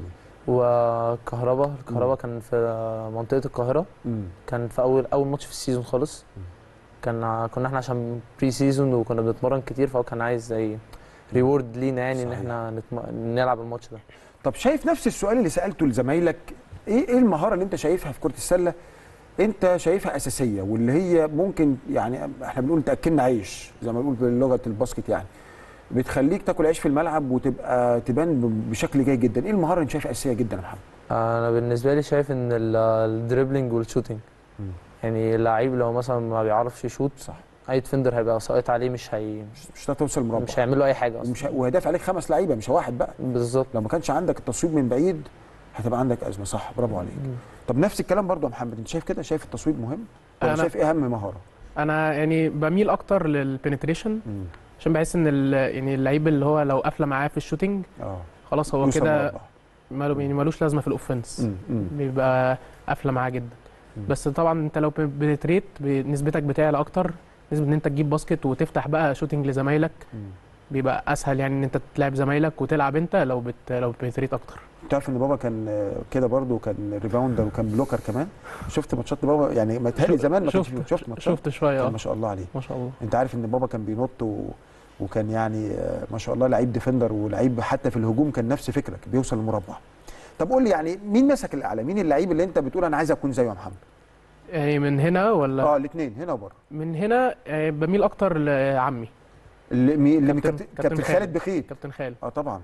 وكهربا مم. الكهربا كان في منطقه القاهره مم. كان في اول اول ماتش في السيزون خالص مم. كان كنا احنا عشان بري سيزون وكنا بنتمرن كتير فهو كان عايز زي ريورد لينا يعني ان صحيح. احنا نتم... نلعب الماتش ده طب شايف نفس السؤال اللي سالته لزمايلك ايه ايه المهاره اللي انت شايفها في كره السله انت شايفها اساسيه واللي هي ممكن يعني احنا بنقول تاكلنا عيش زي ما بنقول بلغه الباسكت يعني بتخليك تاكل عيش في الملعب وتبقى تبان ب- بشكل جيد جدا ايه المهاره اللي انت شايفها اساسيه جدا يا محمد انا بالنسبه لي شايف ان ال- الدريبلينج والشوتينج مم. يعني اللعيب لو مثلا ما بيعرفش يشوت صح اي ديفندر هيبقى ساقط عليه مش هي مش مش هتعرف توصل مربع مش هيعمل له اي حاجه اصلا ومش ه- وهداف عليك خمس لعيبه مش واحد بقى بالظبط لو ما كانش عندك التصويب من بعيد هتبقى عندك ازمه صح برافو عليك طب نفس الكلام برضو يا محمد انت شايف كده شايف التصويب مهم ولا أنا- شايف ايه اهم مهاره انا يعني بميل اكتر للبنتريشن مم. عشان بحس ان ال- يعني اللعيب اللي هو لو قافله معاه في الشوتينج اه خلاص هو يوصل كده مربع. ماله يعني ملوش لازمه في الاوفنس مم. مم. بيبقى قافله معاه جدا مم. بس طبعا انت لو بنتريت نسبتك بتعلى اكتر نسبه ان انت تجيب باسكت وتفتح بقى شوتنج لزمايلك مم. بيبقى اسهل يعني ان انت تلعب زمايلك وتلعب انت لو بت لو بنتريت اكتر تعرف ان بابا كان آه، كده برضو كان ريباوندر وكان بلوكر كمان شفت ماتشات بابا يعني ما تهيألي شفت- زمان ما كانش شفت- فيه- شفت ماتشات شفت شويه كان اه ما شاء الله عليه ما شاء الله انت عارف ان بابا كان بينط و... وكان يعني آه، ما شاء الله لعيب ديفندر ولعيب حتى في الهجوم كان نفس فكرك بيوصل المربع طب قول لي يعني مين مسك الاعلى مين اللعيب اللي انت بتقول انا عايز اكون زيه يا محمد يعني من هنا ولا اه الاثنين هنا وبره من هنا آه، بميل اكتر لعمي اللي, مي... اللي كابتن- كابتن, كابتن كابتن خالد. خالد بخيت كابتن خالد اه طبعا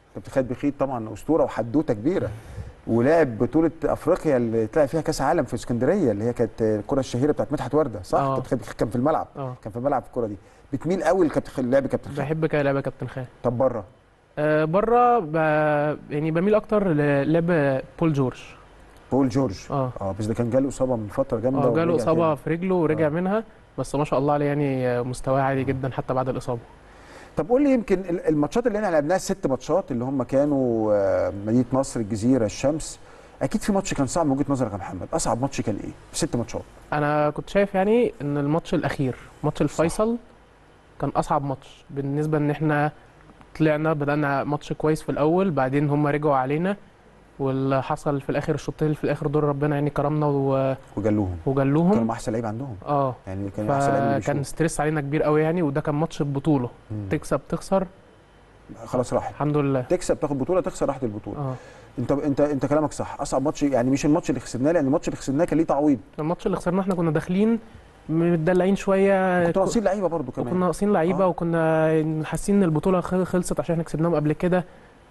كابتن خالد بخيت طبعا اسطوره وحدوته كبيره ولعب بطوله افريقيا اللي طلع فيها كاس عالم في اسكندريه اللي هي كانت الكره الشهيره بتاعت مدحت ورده صح آه. كابتن خالد بخيت كان في الملعب اه كان في الملعب في الكره دي بتميل قوي لكابتن خالد لعب كابتن خالد بحب كده لعبه كابتن خالد طب بره آه بره ب... يعني بميل اكتر للعب بول جورج بول جورج اه اه بس ده كان جاله اصابه من فتره جامده اه جاله ورجع اصابه تاني. في رجله ورجع آه. منها بس ما شاء الله عليه يعني آه، مستواه عالي جدا حتى بعد الاصابه طب قول لي يمكن ال- الماتشات اللي احنا لعبناها الست ماتشات اللي هم كانوا آه، مدينه نصر الجزيره الشمس اكيد في ماتش كان صعب من وجهه نظرك يا محمد اصعب ماتش كان ايه في ست ماتشات انا كنت شايف يعني ان الماتش الاخير ماتش الفيصل كان اصعب ماتش بالنسبه ان احنا طلعنا بدانا ماتش كويس في الاول بعدين هم رجعوا علينا واللي حصل في الاخر الشوطين اللي في الاخر دول ربنا يعني كرمنا و- وجلوهم كانوا وجلوهم مع احسن لعيب عندهم اه يعني كانوا احسن لعيب اللي فكان بيشوف. ستريس علينا كبير قوي يعني وده كان ماتش البطوله مم. تكسب تخسر خلاص راحت الحمد لله تكسب تاخد بطوله تخسر راحت البطوله اه انت انت انت كلامك صح اصعب ماتش يعني مش الماتش اللي خسرناه لان الماتش اللي خسرناه كان ليه تعويض الماتش اللي خسرناه احنا كنا داخلين متدلعين شويه كنتوا ناقصين لعيبه برضو وكنا كمان ناقصين لعيبه آه. وكنا حاسين ان البطوله خل- خلصت عشان احنا كسبناهم قبل كده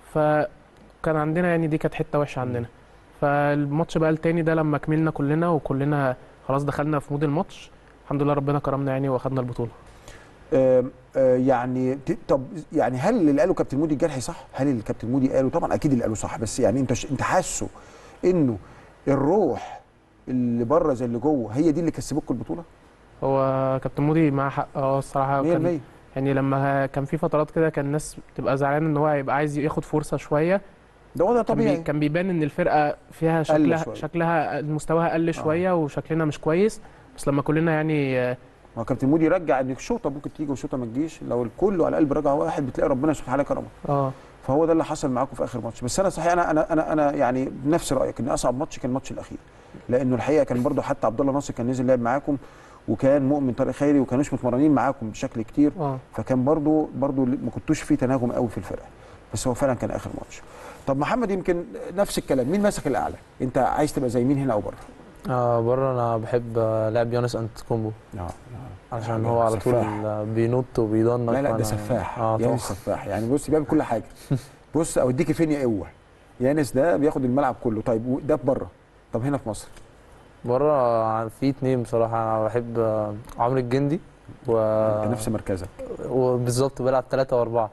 فكان عندنا يعني دي كانت حته وحشه عندنا فالماتش بقى التاني ده لما كملنا كلنا وكلنا خلاص دخلنا في مود الماتش الحمد لله ربنا كرمنا يعني واخدنا البطوله آم، آه، يعني ت- طب يعني هل اللي قاله كابتن مودي الجرحي صح؟ هل اللي كابتن مودي قاله طبعا اكيد اللي قاله صح بس يعني انت ش- انت حاسه انه الروح اللي بره زي اللي جوه هي دي اللي كسبتكم البطوله؟ هو كابتن مودي معاه حق اه الصراحه 100% كان يعني لما كان في فترات كده كان الناس بتبقى زعلانه ان هو هيبقى عايز ياخد فرصه شويه ده وضع كان, بي طبيعي كان بيبان ان الفرقه فيها شوية. شكلها شكلها مستواها قل شويه وشكلنا مش كويس بس لما كلنا يعني آه، ما كابتن مودي يرجع ان الشوطه ممكن تيجي والشوطه ما تجيش لو الكل على قلب رجع واحد بتلاقي ربنا سبحانه وتعالى كرمه اه فهو ده اللي حصل معاكم في اخر ماتش بس انا صحيح انا انا انا, أنا يعني بنفس رايك ان اصعب ماتش كان الماتش الاخير لانه الحقيقه كان برضو حتى عبد الله ناصر كان نزل لعب معاكم وكان مؤمن طارق خيري وكانوش متمرنين معاكم بشكل كتير اه فكان برضو برضو ما كنتوش في تناغم قوي في الفرقه بس هو فعلا كان اخر ماتش طب محمد يمكن نفس الكلام مين ماسك الاعلى انت عايز تبقى زي مين هنا او بره آه بره انا بحب آه، لعب يونس انت كومبو عشان حاجة هو على طول سفاح. آه، بينط وبيضنك لا لا ده وأنا- سفاح اه يانس طبعا سفاح يعني بص بيعمل كل حاجه بص اوديكي فين يا قوه يانس ده بياخد الملعب كله طيب ده بره طب هنا في مصر بره في اتنين بصراحه انا بحب آه، عمرو الجندي و... انت نفس مركزك وبالظبط بلعب ثلاثة وأربعة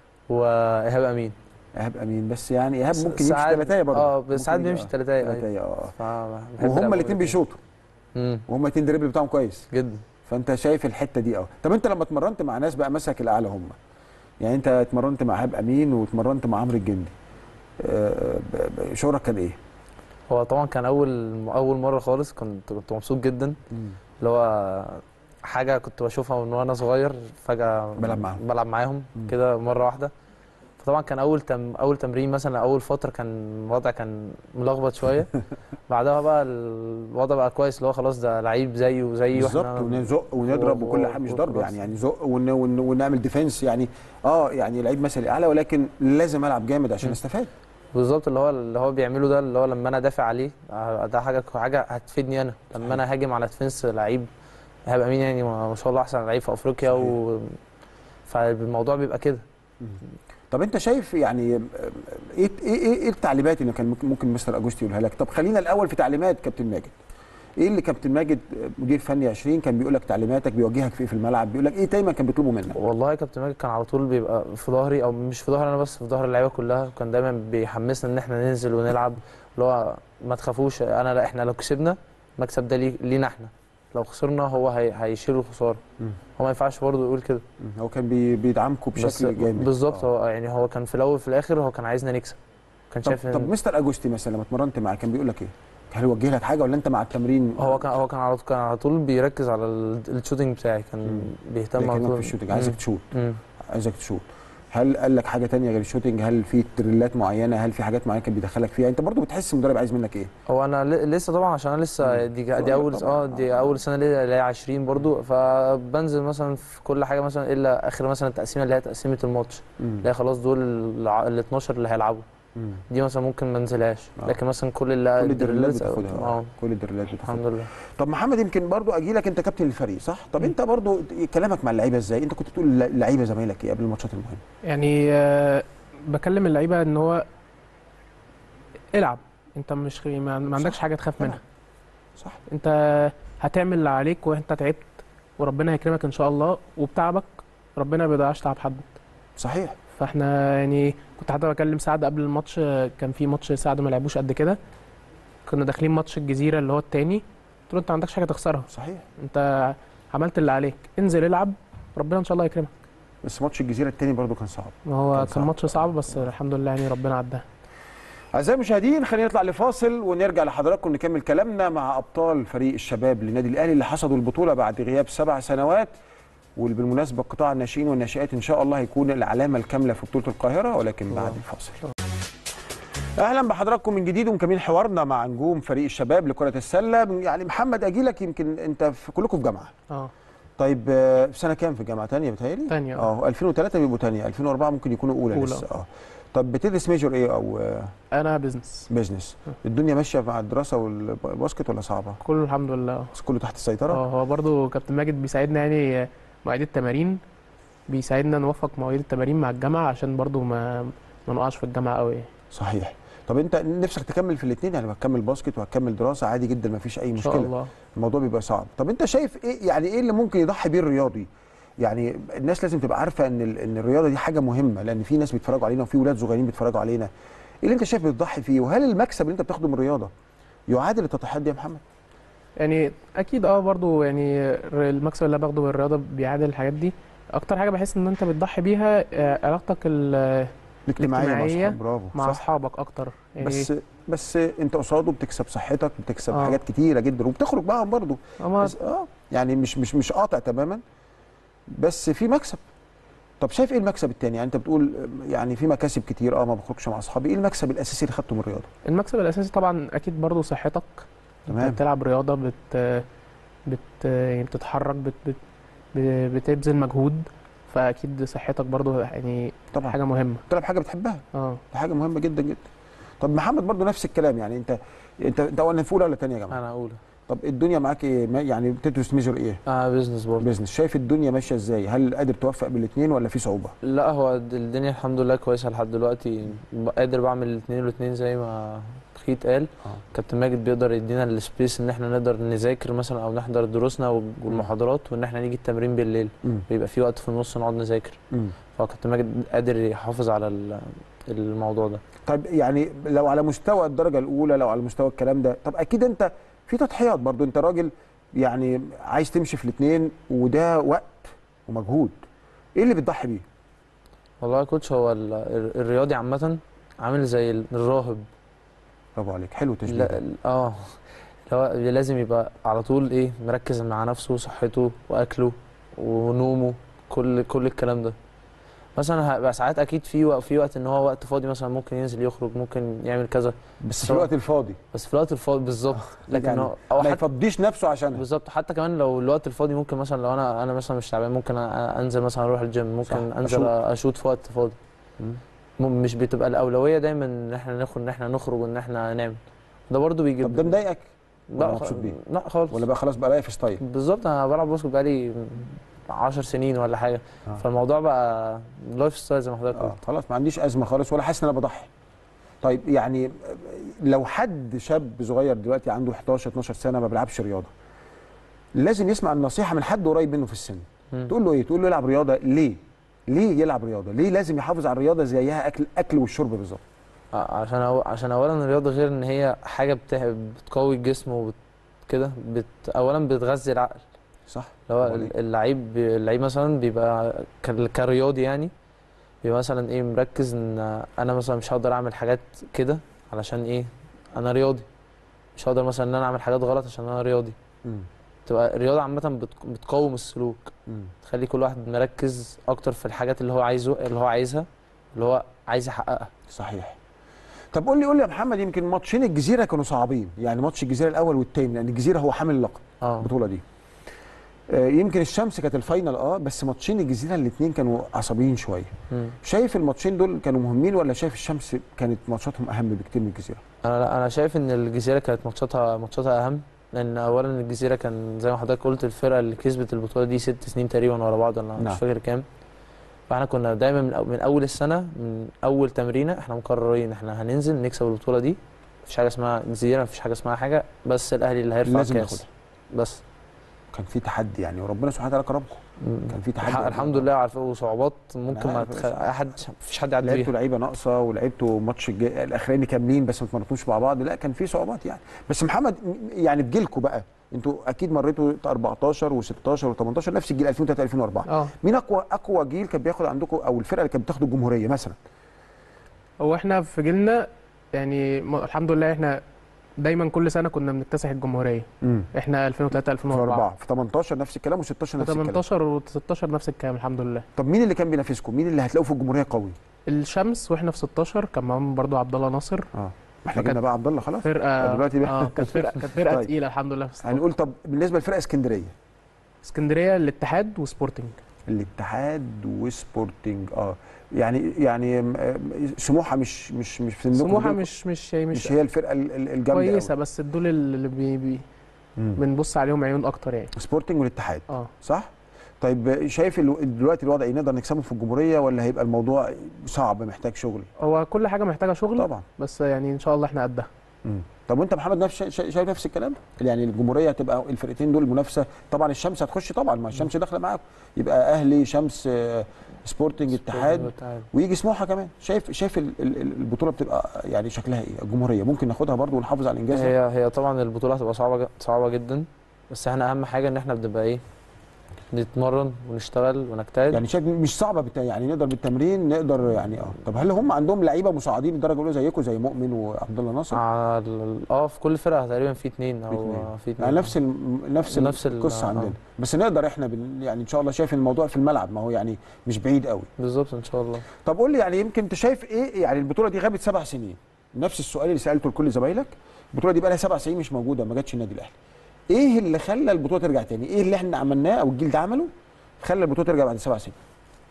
وإيهاب أمين ايهاب امين بس يعني ايهاب س- ممكن يمشي ساعات- ثلاثيه برضه اه ممكن بس ساعات يجي- بيمشي آه، ثلاثة ثلاثيه اه وهم الاثنين بيشوطوا امم وهم الاثنين دريبل بتاعهم كويس جدا فانت شايف الحته دي اه طب انت لما اتمرنت مع ناس بقى مسك الاعلى هم يعني انت اتمرنت مع ايهاب امين واتمرنت مع عمرو الجندي آه، ب- ب- شعورك كان ايه؟ هو طبعا كان أول أول مرة خالص كنت كنت مبسوط جدا اللي هو حاجة كنت بشوفها من وأنا صغير فجأة بلعب معاهم. بلعب معاهم مم. كده مرة واحدة فطبعا كان أول تم أول تمرين مثلا أول فترة كان الوضع كان ملخبط شوية بعدها بقى الوضع بقى كويس اللي هو خلاص ده لعيب زيه وزيي بالظبط وإحنا- ونزق ونضرب و- وكل و- حاجه مش ضرب وخلاص. يعني يعني زق ون ون ونعمل ديفنس يعني اه يعني لعيب مثلي اعلى ولكن لازم العب جامد عشان مم. استفاد بالظبط اللي هو اللي هو بيعمله ده اللي هو لما انا دافع عليه آه، ده حاجه حاجه هتفيدني انا لما انا هاجم على ديفنس لعيب هيبقى مين يعني ما ما شاء الله احسن لعيب في افريقيا صحيح. و فالموضوع بيبقى كده طب انت شايف يعني آه، ايه ايه ايه إيه التعليمات اللي كان ممكن- ممكن مستر اجوستي يقولها لك طب خلينا الاول في تعليمات كابتن ماجد ايه اللي كابتن ماجد آه، مدير فني 20 كان بيقول لك تعليماتك بيوجهك في ايه في الملعب بيقول لك ايه دايما كان بيطلبه منك والله يا كابتن ماجد كان على طول بيبقى في ظهري او مش في ظهري انا بس في ظهر اللعيبه كلها كان دايما بيحمسنا ان احنا ننزل ونلعب اللي هو ما تخافوش انا لا احنا لو كسبنا المكسب ده لي- لينا احنا لو خسرنا هو هي هيشيل الخساره مم. هو ما ينفعش برضه يقول كده مم. هو كان بي بيدعمكم بس بشكل جامد بالظبط آه. هو يعني هو كان في الاول وفي الاخر هو كان عايزنا نكسب كان طب, شايف طب إن مستر اجوستي مثلا لما اتمرنت معاه كان بيقول لك ايه؟ هل يوجه لك حاجه ولا انت مع التمرين هو كان هو كان على طول كان على طول بيركز على ال- الشوتنج بتاعي كان مم. بيهتم على بيكلمك طول في الشوتنج عايزك تشوت مم. عايزك تشوت هل قال لك حاجه تانية غير الشوتنج هل في دريلات معينه هل في حاجات معينه كان بيدخلك فيها انت برضو بتحس المدرب عايز منك ايه هو انا ل- لسه طبعا عشان انا لسه مم. دي, صغير دي اول طبعاً. اه دي اول سنه ليا اللي هي 20 برضو فبنزل مثلا في كل حاجه مثلا الا اخر مثلا التقسيمه اللي هي تقسيمه الماتش مم. اللي هي خلاص دول ال 12 اللي هيلعبوا مم. دي مثلا ممكن ما انزلهاش آه. لكن مثلا كل اللي كل الدريلات الدريلات- بتاخدها اه آه. كل الدريلات الحمد بتاخدها لله طب محمد يمكن برضو اجي لك انت كابتن الفريق صح طب انت برضو كلامك مع اللعيبه ازاي انت كنت بتقول اللعيبه زمايلك ايه قبل الماتشات المهمه يعني آه، بكلم اللعيبه ان هو العب انت مش خي... ما ما عندكش حاجه تخاف منها صح انت هتعمل اللي عليك وانت تعبت وربنا هيكرمك ان شاء الله وبتعبك ربنا ما بيضيعش تعب حد صحيح فاحنا يعني كنت حتى بكلم سعد قبل الماتش كان في ماتش سعد ما لعبوش قد كده كنا داخلين ماتش الجزيره اللي هو التاني قلت له انت ما عندكش حاجه تخسرها صحيح انت عملت اللي عليك انزل العب ربنا ان شاء الله يكرمك بس ماتش الجزيره الثاني برضو كان صعب ما هو كان كان, صعب. ماتش صعب بس الحمد لله يعني ربنا عداه أعزائي المشاهدين خلينا نطلع لفاصل ونرجع لحضراتكم نكمل كلامنا مع أبطال فريق الشباب للنادي الأهلي اللي حصدوا البطولة بعد غياب سبع سنوات واللي بالمناسبة قطاع الناشئين والناشئات إن شاء الله هيكون العلامة الكاملة في بطولة القاهرة ولكن بعد الفاصل أهلا بحضراتكم من جديد ومكملين حوارنا مع نجوم فريق الشباب لكرة السلة يعني محمد أجيلك يمكن أنت في كلكم في جامعة اه طيب آه، في سنة كام في الجامعة؟ تانية بتهيألي؟ تانية، اه 2003 بيبقوا تانية 2004 ممكن يكونوا أولى, أولى. لسه اه طب بتدرس ميجور إيه أو آه، انا بزنس بيزنس الدنيا ماشيه مع الدراسه والباسكت ولا صعبه كله الحمد لله بس كله تحت السيطره اه هو برضو كابتن ماجد بيساعدنا يعني مواعيد التمارين بيساعدنا نوفق مواعيد التمارين مع الجامعه عشان برضو ما ما نقعش في الجامعه قوي صحيح طب انت نفسك تكمل في الاثنين يعني هتكمل باسكت وهتكمل دراسه عادي جدا ما فيش اي ان مشكله شاء الله الموضوع بيبقى صعب طب انت شايف ايه يعني ايه اللي ممكن يضحي بيه الرياضي يعني الناس لازم تبقى عارفه ان ال- ان الرياضه دي حاجه مهمه لان في ناس بيتفرجوا علينا وفي ولاد صغيرين بيتفرجوا علينا ايه اللي انت شايف بتضحي فيه وهل المكسب اللي انت بتاخده من الرياضه يعادل التضحيات دي يا محمد يعني اكيد اه برضو يعني المكسب اللي أنا باخده من الرياضه بيعادل الحاجات دي اكتر حاجه بحس ان انت بتضحي بيها آه، علاقتك ال- الاجتماعيه مع الاجتماعية أصحاب، برافو مع صح. اصحابك اكتر يعني بس بس انت قصاده بتكسب صحتك بتكسب آه. حاجات كتيره جدا وبتخرج معاهم برضه أما بس اه يعني مش مش مش قاطع تماما بس في مكسب طب شايف ايه المكسب التاني يعني انت بتقول يعني في مكاسب كتير اه ما بخرجش مع اصحابي ايه المكسب الاساسي اللي خدته من الرياضه المكسب الاساسي طبعا اكيد برضو صحتك تمام. انت بتلعب رياضه بت بت يعني بتتحرك بت بت بتبذل مجهود فاكيد صحتك برضو يعني طبعا حاجه مهمه بتلعب حاجه بتحبها اه دي حاجه مهمه جدا جدا طب محمد برضو نفس الكلام يعني انت انت انت اولى في اولى ولا ثانيه يا جماعه انا اولى طب الدنيا معاك ايه ما- يعني بتدرس ميجر ايه انا بيزنس برضه بيزنس شايف الدنيا ماشيه ازاي هل قادر توفق بالاثنين ولا في صعوبه لا هو د- الدنيا الحمد لله كويسه لحد دلوقتي ب- قادر بعمل الاثنين والاثنين زي ما خيت قال آه. كابتن ماجد بيقدر يدينا السبيس ان احنا نقدر نذاكر مثلا او نحضر دروسنا والمحاضرات وان احنا نيجي التمرين بالليل امم بيبقى في وقت في النص نقعد نذاكر امم فكابتن ماجد قادر يحافظ على ال- الموضوع ده طيب يعني لو على مستوى الدرجه الاولى لو على مستوى الكلام ده طب اكيد انت في تضحيات برضو انت راجل يعني عايز تمشي في الاثنين وده وقت ومجهود ايه اللي بتضحي بيه والله يا كوتش هو ال- ال- الرياضي عامه عامل زي ال- الراهب برافو عليك حلو تشبيه لا ده. اه اللي هو لازم يبقى على طول ايه مركز مع نفسه وصحته واكله ونومه كل كل الكلام ده مثلا هيبقى ساعات اكيد في وقت في وقت ان هو وقت فاضي مثلا ممكن ينزل يخرج ممكن يعمل كذا بس في سواء- الوقت الفاضي بس في الوقت الفاضي بالظبط لكن يعني هو او ما حتى يفضيش نفسه عشانها بالظبط حتى كمان لو الوقت الفاضي ممكن مثلا لو انا انا مثلا مش تعبان ممكن أ- انزل مثلا اروح الجيم ممكن صح، انزل أشوط. اشوط في وقت فاضي مم. م- مش بتبقى الاولويه دايما ان احنا نخرج ان احنا نخرج وان احنا نعمل ده برضو بيجيب طب ده مضايقك ولا لا مبسوط خ- بيه؟ لا خالص ولا بقى خلاص بقى لايف ستايل بالظبط انا بلعب باسكت بقالي 10 سنين ولا حاجه آه. فالموضوع بقى لايف ستايل زي ما حضرتك اه قلت خلاص ما عنديش ازمه خالص ولا حاسس ان انا بضحي طيب يعني لو حد شاب صغير دلوقتي عنده 11 12 سنه ما بيلعبش رياضه لازم يسمع النصيحه من حد قريب منه في السن مم. تقول له ايه تقول له يلعب رياضه ليه ليه يلعب رياضه ليه لازم يحافظ على الرياضه زيها اكل اكل والشرب بالظبط ع- عشان أو... عشان اولا الرياضه غير ان هي حاجه بت... بتقوي الجسم وبت... كده بت... اولا بتغذي العقل صح اللي هو برافو عليك. اللعيب بي- اللعيب مثلا بيبقى ك... كرياضي يعني بيبقى مثلا ايه مركز ان انا مثلا مش هقدر اعمل حاجات كده علشان ايه انا رياضي مش هقدر مثلا ان انا اعمل حاجات غلط عشان انا رياضي مم. تبقى الرياضه عامه بت... بتقوم السلوك مم. تخلي كل واحد مركز اكتر في الحاجات اللي هو عايزه اللي هو عايزها اللي هو عايز يحققها صحيح طب قول لي قول لي يا محمد يمكن ماتشين الجزيره كانوا صعبين يعني ماتش الجزيره الاول والثاني لان الجزيره هو حامل اللقب اه البطوله دي آه، يمكن الشمس كانت الفاينل اه بس ماتشين الجزيره الاثنين كانوا عصبيين شويه مم. شايف الماتشين دول كانوا مهمين ولا شايف الشمس كانت ماتشاتهم اهم بكتير من الجزيره انا لا انا شايف ان الجزيره كانت ماتشاتها ماتشاتها اهم لان اولا الجزيره كان زي ما حضرتك قلت الفرقه اللي كسبت البطوله دي ست سنين تقريبا ورا بعض انا نعم. مش فاكر كام فاحنا كنا دايما من, أو- من اول السنه من اول تمرينه احنا مقررين احنا هننزل نكسب البطوله دي مفيش حاجه اسمها جزيره مفيش حاجه اسمها حاجه بس الاهلي اللي هيرفع لازم الكاس ياخدها. بس كان في تحدي يعني وربنا سبحانه وتعالى كرمكم كان في تحدي الح- الحمد لله عارف وصعوبات ممكن ما عارف، تخ... بس عارف. احد مفيش حد يعدي لعبتوا فيها لعيبه ناقصه ولعبتوا ماتش الج- الاخراني كاملين بس ما اتمرنتوش مع بعض لا كان في صعوبات يعني بس محمد م- يعني في جيلكم بقى انتوا اكيد مريتوا 14 و16 و18 نفس الجيل 2003 2004 اه مين اقوى اقوى جيل كان بياخد عندكم او الفرقه اللي كانت بتاخد الجمهوريه مثلا هو احنا في جيلنا يعني م- الحمد لله احنا دايما كل سنه كنا بنكتسح الجمهوريه امم احنا 2003 في 2004 4 في 18 نفس الكلام و16 نفس الكلام 18 و16 نفس الكلام الحمد لله طب مين اللي كان بينافسكم مين اللي هتلاقوا في الجمهوريه قوي الشمس واحنا في 16 كان معاهم برضو عبد الله ناصر اه ما احنا فكانت جبنا بقى عبد الله خلاص فرقه دلوقتي بقى- اه كانت فرقه كانت فرقه طيب. تقيله الحمد لله في 16 هنقول طب بالنسبه لفرقه اسكندريه اسكندريه الاتحاد وسبورتنج الاتحاد وسبورتنج اه يعني يعني م- م- سموحه مش مش مش في النقطة سموحه دي. مش مش مش, مش هي الفرقه ال- ال- الجامده كويسه بس دول اللي بي بي مم. بنبص عليهم عيون اكتر يعني سبورتنج والاتحاد اه صح طيب شايف الو- دلوقتي الوضع إيه؟ نقدر نكسبه في الجمهوريه ولا هيبقى الموضوع صعب محتاج شغل هو كل حاجه محتاجه شغل طبعا بس يعني ان شاء الله احنا قدها مم. طب وانت محمد نفس شا- شا- شايف نفس الكلام يعني الجمهوريه هتبقى الفرقتين دول منافسه طبعا الشمس هتخش طبعا ما الشمس داخله معاكم يبقى اهلي شمس آه، سبورتنج اتحاد ويجي سموحه كمان شايف شايف ال- ال- ال- البطوله بتبقى يعني شكلها ايه الجمهوريه ممكن ناخدها برضو ونحافظ على الانجاز ده؟ هي هي طبعا البطوله هتبقى صعبه ج- صعبه جدا بس احنا اهم حاجه ان احنا بنبقى ايه نتمرن ونشتغل ونجتهد يعني شايف مش صعبه بتا... يعني نقدر بالتمرين نقدر يعني اه طب هل هم عندهم لعيبه مساعدين الدرجه الاولى زيكم زي مؤمن وعبد الله ناصر على ال- اه في كل فرقه تقريبا في اتنين او اتنين. في اتنين يعني نفس ال... نفس, نفس ال- القصه آه. عندنا بس نقدر احنا بن... يعني ان شاء الله شايف الموضوع في الملعب ما هو يعني مش بعيد قوي بالظبط ان شاء الله طب قول لي يعني يمكن انت شايف ايه يعني البطوله دي غابت سبع سنين نفس السؤال اللي سالته لكل زمايلك البطوله دي بقى لها سبع سنين مش موجوده ما جاتش النادي الاهلي ايه اللي خلى البطوله ترجع تاني ايه اللي احنا عملناه او الجيل ده عمله خلى البطوله ترجع بعد سبع سنين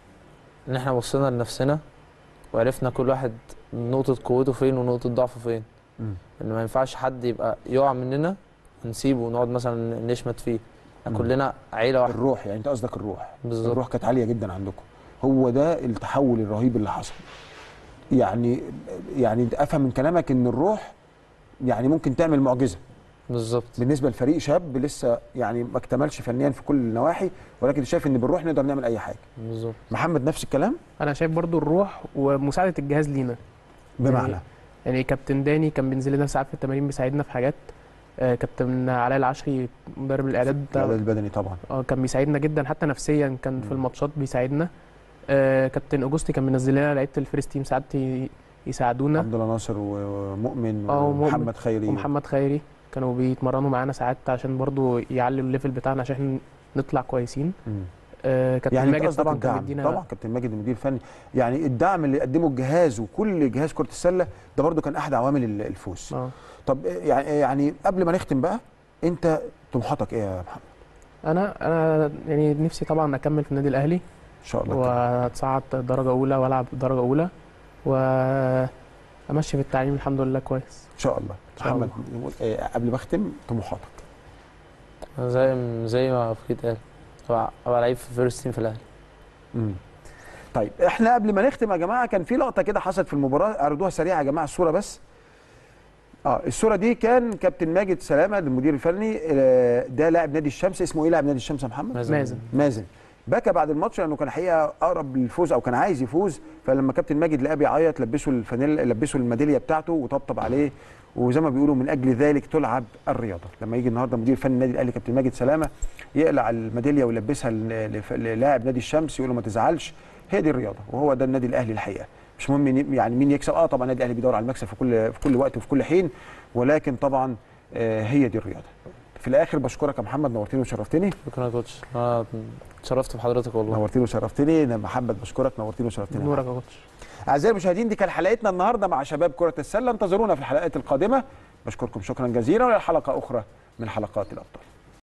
ان احنا بصينا لنفسنا وعرفنا كل واحد نقطه قوته فين ونقطه ضعفه فين مم. ان ما ينفعش حد يبقى يقع مننا ونسيبه ونقعد مثلا نشمت فيه احنا مم. كلنا عيله واحده الروح يعني انت قصدك الروح بالظبط الروح كانت عاليه جدا عندكم هو ده التحول الرهيب اللي حصل يعني يعني انت افهم من كلامك ان الروح يعني ممكن تعمل معجزه بالظبط بالنسبه لفريق شاب لسه يعني ما اكتملش فنيا في كل النواحي ولكن شايف ان بالروح نقدر نعمل اي حاجه بالظبط محمد نفس الكلام انا شايف برضو الروح ومساعده الجهاز لينا بمعنى يعني كابتن داني كان بينزل لنا ساعات في التمارين بيساعدنا في حاجات آه، كابتن علاء العشري مدرب الاعداد بتاع- العدد البدني طبعا اه كان بيساعدنا جدا حتى نفسيا كان في مم. الماتشات بيساعدنا آه كابتن اوجوستي كان منزل لنا لعيبه الفيرست تيم ساعات ي- يساعدونا عبد الله ناصر ومؤمن اه، ومؤمن. ومحمد خيري ومحمد خيري كانوا بيتمرنوا معانا ساعات عشان برضو يعلوا الليفل بتاعنا عشان احنا نطلع كويسين مم. آه كابتن يعني انت ماجد قصدك طبعا كان الدعم بيدينا طبعا كابتن ماجد المدير الفني يعني الدعم اللي قدمه الجهاز وكل جهاز كره السله ده برضو كان احد عوامل ال- الفوز اه طب يعني يعني قبل ما نختم بقى انت طموحاتك ايه يا محمد انا انا يعني نفسي طبعا اكمل في النادي الاهلي ان شاء الله واتصعد درجه اولى والعب درجه اولى وامشي في التعليم الحمد لله كويس ان شاء الله إن شاء محمد آه، قبل ما اختم طموحاتك زي زي ما فكرة قال ابقى أبقى لعيب في فيرست تيم في الاهلي مم. طيب احنا قبل ما نختم يا جماعه كان في لقطه كده حصلت في المباراه اعرضوها سريعه يا جماعه الصوره بس اه الصوره دي كان كابتن ماجد سلامه المدير الفني آه، ده لاعب نادي الشمس اسمه ايه لاعب نادي الشمس يا محمد مازن مازن بكى بعد الماتش لانه كان الحقيقه اقرب للفوز او كان عايز يفوز فلما كابتن ماجد لقاه بيعيط لبسه الفانيلا لبسه الميداليه بتاعته وطبطب عليه وزي ما بيقولوا من اجل ذلك تلعب الرياضه لما يجي النهارده مدير فني النادي الاهلي كابتن ماجد سلامه يقلع الميداليه ويلبسها ل- لف- للاعب نادي الشمس يقول له ما تزعلش هي دي الرياضه وهو ده النادي الاهلي الحقيقه مش مهم مين- يعني مين يكسب اه طبعا النادي الاهلي بيدور على المكسب في كل في كل وقت وفي كل حين ولكن طبعا آه هي دي الرياضه في الاخر بشكرك يا محمد نورتني وشرفتني شكرا يا كوتش انا اتشرفت بحضرتك والله نورتني وشرفتني انا محمد بشكرك نورتني وشرفتني نورك يا كوتش اعزائي المشاهدين دي كانت حلقتنا النهارده مع شباب كره السله انتظرونا في الحلقات القادمه بشكركم شكرا جزيلا والى حلقه اخرى من حلقات الابطال